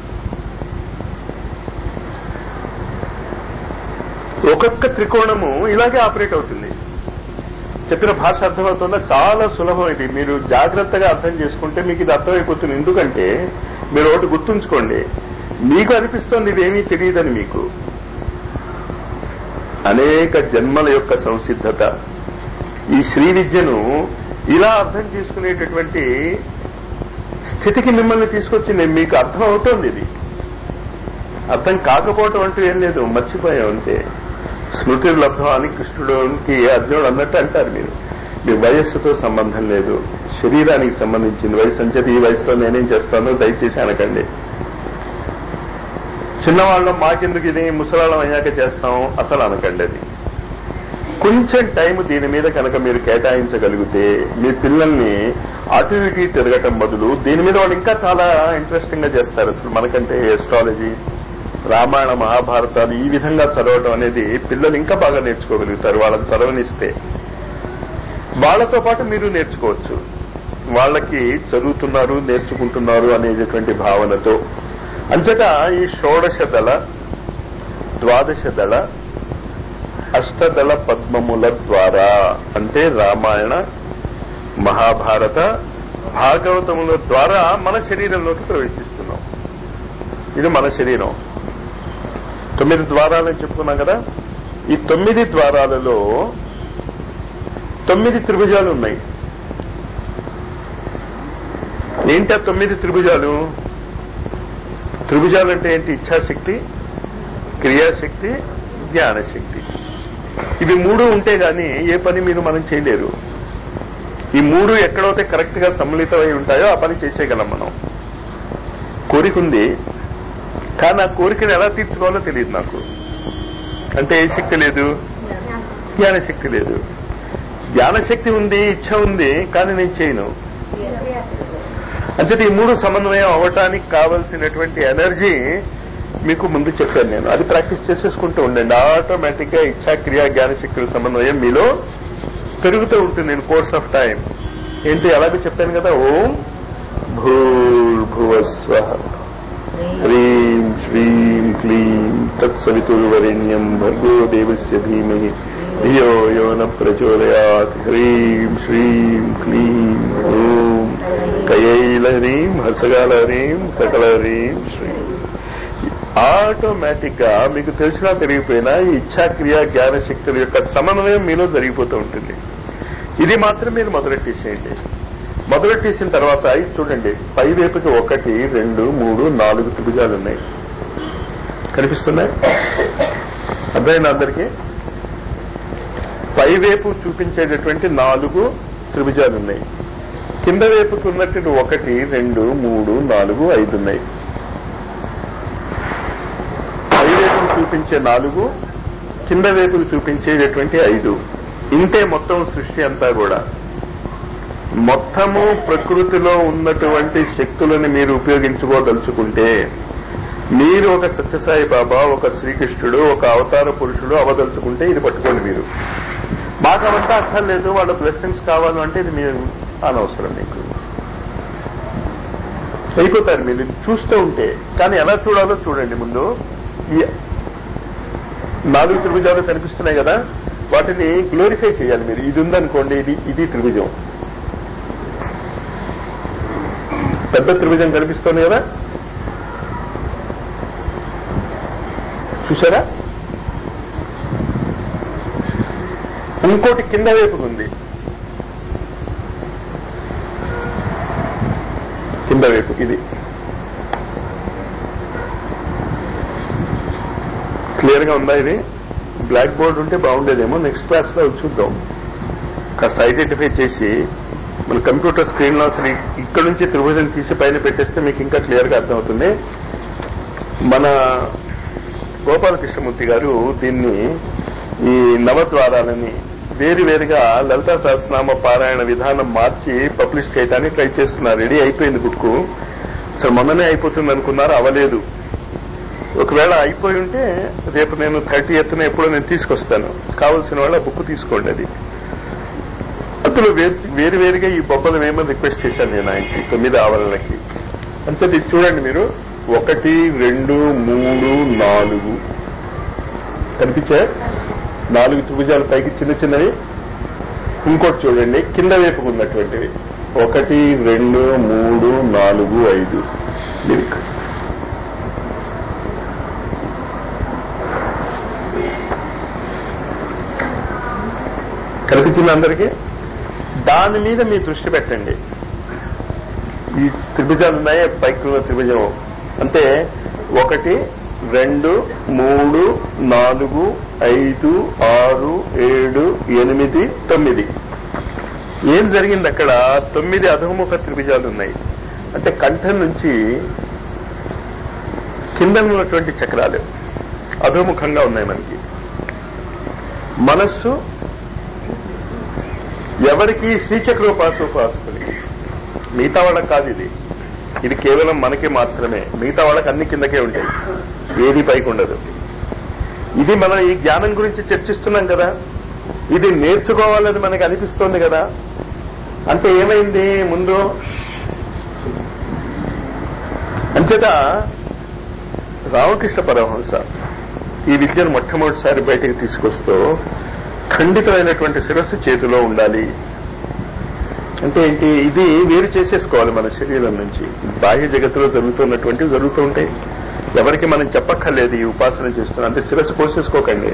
ఒక్కొక్క త్రికోణము ఇలాగే ఆపరేట్ అవుతుంది చెప్పిన భాష అర్థమవుతుందా చాలా సులభం ఇది మీరు జాగ్రత్తగా అర్థం చేసుకుంటే మీకు ఇది అర్థమైపోతుంది ఎందుకంటే మీరు ఒకటి గుర్తుంచుకోండి మీకు అనిపిస్తోంది ఇదేమీ తెలియదని మీకు అనేక జన్మల యొక్క సంసిద్ధత ఈ శ్రీ విద్యను ఇలా అర్థం చేసుకునేటటువంటి స్థితికి మిమ్మల్ని తీసుకొచ్చి నేను మీకు అర్థం అవుతోంది ఇది అర్థం కాకపోవటం అంటూ ఏం లేదు మర్చిపోయాం అంతే స్మృతి లబ్ధం అని కృష్ణుడికి అర్జునుడు అన్నట్టు అంటారు మీరు మీ వయస్సుతో సంబంధం లేదు శరీరానికి సంబంధించింది వయసు అంచేది ఈ వయసులో నేనేం చేస్తాను దయచేసి అనకండి చిన్నవాళ్ళం మాకెందుకు ఇది ముసలాళ్ళం అయ్యాక చేస్తాం అసలు అనకండి అది కొంచెం టైం దీని మీద కనుక మీరు కేటాయించగలిగితే మీ పిల్లల్ని అటు ఇటు తిరగటం బదులు దీని మీద వాళ్ళు ఇంకా చాలా ఇంట్రెస్టింగ్ గా చేస్తారు అసలు మనకంటే ఎస్ట్రాలజీ రామాయణ మహాభారతాలు ఈ విధంగా చదవటం అనేది పిల్లలు ఇంకా బాగా నేర్చుకోగలుగుతారు వాళ్ళని చదవనిస్తే వాళ్ళతో పాటు మీరు నేర్చుకోవచ్చు వాళ్ళకి చదువుతున్నారు నేర్చుకుంటున్నారు అనేటటువంటి భావనతో అంతట ఈ షోడశ దళ ద్వాదశ దళ అష్టదళ పద్మముల ద్వారా అంటే రామాయణ మహాభారత భాగవతముల ద్వారా మన శరీరంలోకి ప్రవేశిస్తున్నాం ఇది మన శరీరం తొమ్మిది ద్వారాలని చెప్పుకున్నాం కదా ఈ తొమ్మిది ద్వారాలలో తొమ్మిది త్రిభుజాలు ఉన్నాయి ఏంటి ఆ తొమ్మిది త్రిభుజాలు త్రిభుజాలు అంటే ఏంటి ఇచ్ఛాశక్తి క్రియాశక్తి జ్ఞానశక్తి ఇవి మూడు ఉంటే గాని ఏ పని మీరు మనం చేయలేరు ఈ మూడు ఎక్కడైతే కరెక్ట్ గా సమ్మిళితమై ఉంటాయో ఆ పని చేసేయగలం మనం కోరిక ఉంది కానీ ఆ కోరికను ఎలా తీర్చుకోవాలో తెలియదు నాకు అంటే ఏ శక్తి లేదు జ్ఞానశక్తి లేదు జ్ఞానశక్తి ఉంది ఇచ్ఛ ఉంది కానీ నేను చేయను అంటే ఈ మూడు సమన్వయం అవ్వటానికి కావలసినటువంటి ఎనర్జీ మీకు ముందు చెప్పాను నేను అది ప్రాక్టీస్ చేసేసుకుంటూ ఉండండి ఆటోమేటిక్ గా ఇచ్ఛా క్రియా జ్ఞానశక్తుల సమన్వయం మీలో పెరుగుతూ ఉంటుంది ఇన్ కోర్స్ ఆఫ్ టైం ఏంటి అలాగే చెప్పాను కదా ఓం భూర్భువస్వ హ్రీం శ్రీం క్లీం తత్సవితుర్వరేణ్యం భర్గో దేవస్య ధీమహి ధియో యో న ప్రచోదయాత్ హ్రీం శ్రీం క్లీం ఓం కయైల హ్రీం హసగాల హ్రీం సకల హ్రీం శ్రీం ఆటోమేటిక్ గా మీకు తెలిసినా తెలియపోయినా ఈ ఇచ్ఛాక్రియ జ్ఞాన శక్తుల యొక్క సమన్వయం మీలో జరిగిపోతూ ఉంటుంది ఇది మాత్రం మీరు మొదలెట్టేసేయండి మొదలెట్టేసిన తర్వాత ఇది చూడండి పై వైపుకి ఒకటి రెండు మూడు నాలుగు త్రిభుజాలు ఉన్నాయి కనిపిస్తున్నాయి అర్థమైంది అందరికీ పై వైపు చూపించేటటువంటి నాలుగు త్రిభుజాలు ఉన్నాయి కింద వైపుకి ఉన్నటువంటి ఒకటి రెండు మూడు నాలుగు ఐదు ఉన్నాయి పై వైపుకు చూపించే నాలుగు కింద వైపుకు చూపించేటటువంటి ఐదు ఇంతే మొత్తం సృష్టి అంతా కూడా మొత్తము ప్రకృతిలో ఉన్నటువంటి శక్తులను మీరు ఉపయోగించుకోదలుచుకుంటే మీరు ఒక సత్యసాయి బాబా ఒక శ్రీకృష్ణుడు ఒక అవతార పురుషుడు అవదలుచుకుంటే ఇది పట్టుకోండి మీరు మాకు అవంతా అక్కర్లేదు వాళ్ళ బ్లెస్సింగ్స్ కావాలి అంటే ఇది మీరు అనవసరం మీకు అయిపోతారు మీరు చూస్తూ ఉంటే కానీ ఎలా చూడాలో చూడండి ముందు ఈ నాలుగు త్రిభుజాలు కనిపిస్తున్నాయి కదా వాటిని గ్లోరిఫై చేయాలి మీరు ఇది ఉందనుకోండి ఇది ఇది త్రిభుజం పెద్ద త్రిభుజం కనిపిస్తోంది కదా చూసారా ఇంకోటి కింద వైపుకు ఉంది కింద వైపు ఇది క్లియర్ గా ఉందా ఇది బ్లాక్ బోర్డ్ ఉంటే బాగుండేదేమో నెక్స్ట్ క్లాస్ లో చూద్దాం కాస్త ఐడెంటిఫై చేసి మన కంప్యూటర్ స్క్రీన్ లో అసలు ఇక్కడ నుంచి త్రిభుజం తీసి పైన పెట్టేస్తే మీకు ఇంకా క్లియర్ గా అర్థమవుతుంది మన గోపాలకృష్ణమూర్తి గారు దీన్ని ఈ నవద్వారాలని వేరు వేరుగా లలితా సహస్రనామ పారాయణ విధానం మార్చి పబ్లిష్ చేయడానికి ట్రై చేస్తున్నారు రెడీ అయిపోయింది బుక్ అసలు మొన్ననే అయిపోతుంది అనుకున్నారు అవలేదు ఒకవేళ అయిపోయి ఉంటే రేపు నేను థర్టీ ఎత్తున ఎప్పుడో నేను తీసుకొస్తాను కావలసిన వాళ్ళ బుక్ తీసుకోండి అది అందులో వేరు వేరుగా ఈ బొబ్బలు వేయమని రిక్వెస్ట్ చేశాను నేను ఆయనకి తొమ్మిది ఆవరణలకి అంతే ఇది చూడండి మీరు ఒకటి రెండు మూడు నాలుగు కనిపించా నాలుగు త్రిభుజాలు పైకి చిన్న చిన్నవి ఇంకోటి చూడండి కింద వైపుకు ఉన్నటువంటివి ఒకటి రెండు మూడు నాలుగు ఐదు లిరిక్ కనిపించింది అందరికీ దాని మీద మీ దృష్టి పెట్టండి ఈ త్రిభుజాలు ఉన్నాయి పైకి ఉన్న త్రిభుజం అంటే ఒకటి రెండు మూడు నాలుగు ఐదు ఆరు ఏడు ఎనిమిది తొమ్మిది ఏం జరిగింది అక్కడ తొమ్మిది అధోముఖ త్రిభుజాలు ఉన్నాయి అంటే కంఠం నుంచి కింద ఉన్నటువంటి చక్రాలు అధోముఖంగా ఉన్నాయి మనకి మనస్సు ఎవరికి శ్రీచక్రోపాసోపాసకులకి మిగతా వాళ్ళకి కాదు ఇది ఇది కేవలం మనకి మాత్రమే మిగతా వాళ్ళకి అన్ని కిందకే ఉంటాయి ఏది పైకి ఉండదు ఇది మనం ఈ జ్ఞానం గురించి చర్చిస్తున్నాం కదా ఇది నేర్చుకోవాలని మనకి అనిపిస్తోంది కదా అంటే ఏమైంది ముందు అంచేత రామకృష్ణ పరమహంస ఈ విద్యను మొట్టమొదటిసారి బయటకు తీసుకొస్తూ ఖండితమైనటువంటి శిరస్సు చేతిలో ఉండాలి అంటే ఏంటి ఇది వేరు చేసేసుకోవాలి మన శరీరం నుంచి బాహ్య జగత్తులో జరుగుతున్నటువంటివి జరుగుతూ ఉంటాయి ఎవరికి మనం చెప్పక్కర్లేదు ఈ ఉపాసన చేస్తున్నాం అంటే శిరస్సు కోసేసుకోకండి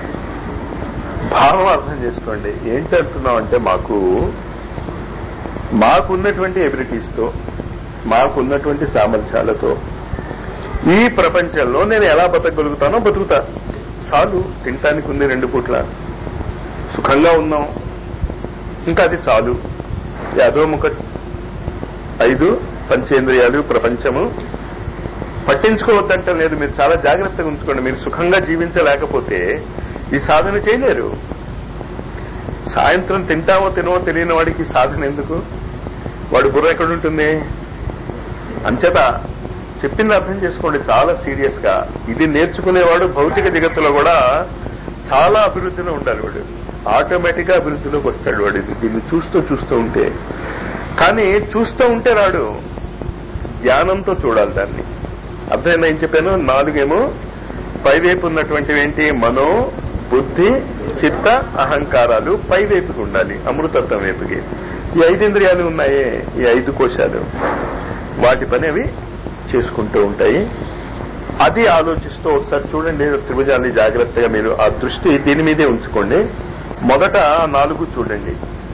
భావం అర్థం చేసుకోండి ఏం చేస్తున్నాం అంటే మాకు మాకున్నటువంటి ఎబిలిటీస్తో మాకున్నటువంటి సామర్థ్యాలతో ఈ ప్రపంచంలో నేను ఎలా బతకగలుగుతానో బతుకుతా చాలు తినటానికి ఉంది రెండు పూట్ల సుఖంగా ఉన్నాం ఇంకా అది చాలు ఈ అధోముఖ ఐదు పంచేంద్రియాలు ప్రపంచము పట్టించుకోవద్దంటే లేదు మీరు చాలా జాగ్రత్తగా ఉంచుకోండి మీరు సుఖంగా జీవించలేకపోతే ఈ సాధన చేయలేరు సాయంత్రం తింటామో తినవో తెలియని వాడికి ఈ సాధన ఎందుకు వాడు బుర్ర ఎక్కడ ఉంటుంది అంచేత చెప్పింది అర్థం చేసుకోండి చాలా సీరియస్ గా ఇది నేర్చుకునేవాడు భౌతిక జగత్తులో కూడా చాలా అభివృద్ధిలో ఉండాలి వాడు ఆటోమేటిక్ గా అభివృద్ధిలోకి వస్తాడు వాడు ఇది దీన్ని చూస్తూ చూస్తూ ఉంటే కానీ చూస్తూ ఉంటే రాడు జ్ఞానంతో చూడాలి దాన్ని అర్థమైందా ఏం చెప్పాను నాలుగేమో పైవైపు ఉన్నటువంటివి ఏంటి మనో బుద్ధి చిత్త అహంకారాలు పైవైపుకి ఉండాలి అమృతత్వం వైపుకి ఈ ఐదింద్రియాలు ఉన్నాయే ఈ ఐదు కోశాలు వాటి పని అవి చేసుకుంటూ ఉంటాయి అది ఆలోచిస్తూ ఒకసారి చూడండి త్రిభుజాన్ని జాగ్రత్తగా మీరు ఆ దృష్టి దీని మీదే ఉంచుకోండి మొదట నాలుగు చూడండి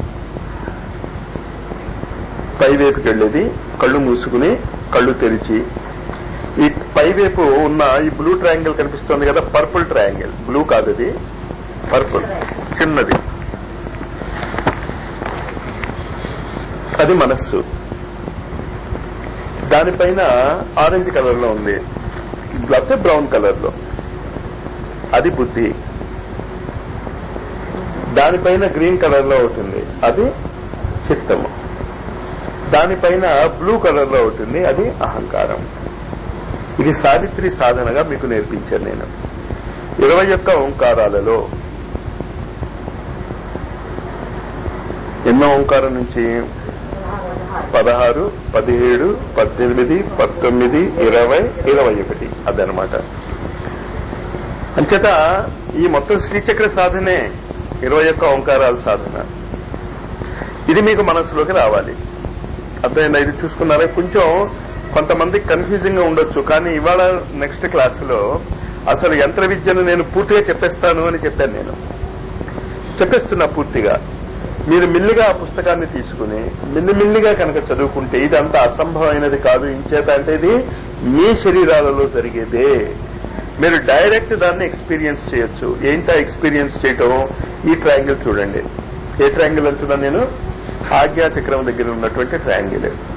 పైవైపుకి వెళ్ళేది కళ్ళు మూసుకుని కళ్ళు తెరిచి ఈ పైవైపు ఉన్న ఈ బ్లూ ట్రయాంగిల్ కనిపిస్తుంది కదా పర్పుల్ ట్రయాంగిల్ బ్లూ కాదు అది పర్పుల్ చిన్నది అది మనస్సు దానిపైన ఆరెంజ్ కలర్ లో ఉంది లేకపోతే బ్రౌన్ కలర్ లో అది బుద్ధి దానిపైన గ్రీన్ కలర్ లో ఉంటుంది అది చిత్తము దానిపైన బ్లూ కలర్ లో ఉంటుంది అది అహంకారం ఇది సావిత్రి సాధనగా మీకు నేర్పించాను నేను ఇరవై ఒక్క ఓంకారాలలో ఎన్నో ఓంకారం నుంచి పదహారు పదిహేడు పద్దెనిమిది పంతొమ్మిది ఇరవై ఇరవై ఒకటి అదనమాట అంచేత ఈ మొత్తం శ్రీచక్ర సాధనే ఇరవై ఒక్క ఓంకారాల సాధన ఇది మీకు మనసులోకి రావాలి అర్థమైందా ఇది చూసుకున్నారా కొంచెం కొంతమంది కన్ఫ్యూజింగ్ గా ఉండొచ్చు కానీ ఇవాళ నెక్స్ట్ క్లాసులో అసలు యంత్ర విద్యను నేను పూర్తిగా చెప్పేస్తాను అని చెప్పాను నేను చెప్పేస్తున్నా పూర్తిగా మీరు మిల్లిగా ఆ పుస్తకాన్ని తీసుకుని మిల్లిమిల్లిగా కనుక చదువుకుంటే ఇదంతా అసంభవమైనది కాదు ఇంచేత అంటే ఇది మీ శరీరాలలో జరిగేదే మీరు డైరెక్ట్ దాన్ని ఎక్స్పీరియన్స్ చేయొచ్చు ఏంటా ఎక్స్పీరియన్స్ చేయటం ఈ ట్రయాంగిల్ చూడండి ఏ ట్రయాంగిల్ అంటున్నా నేను ఆజ్ఞా చక్రం దగ్గర ఉన్నటువంటి ట్రయాంగిల్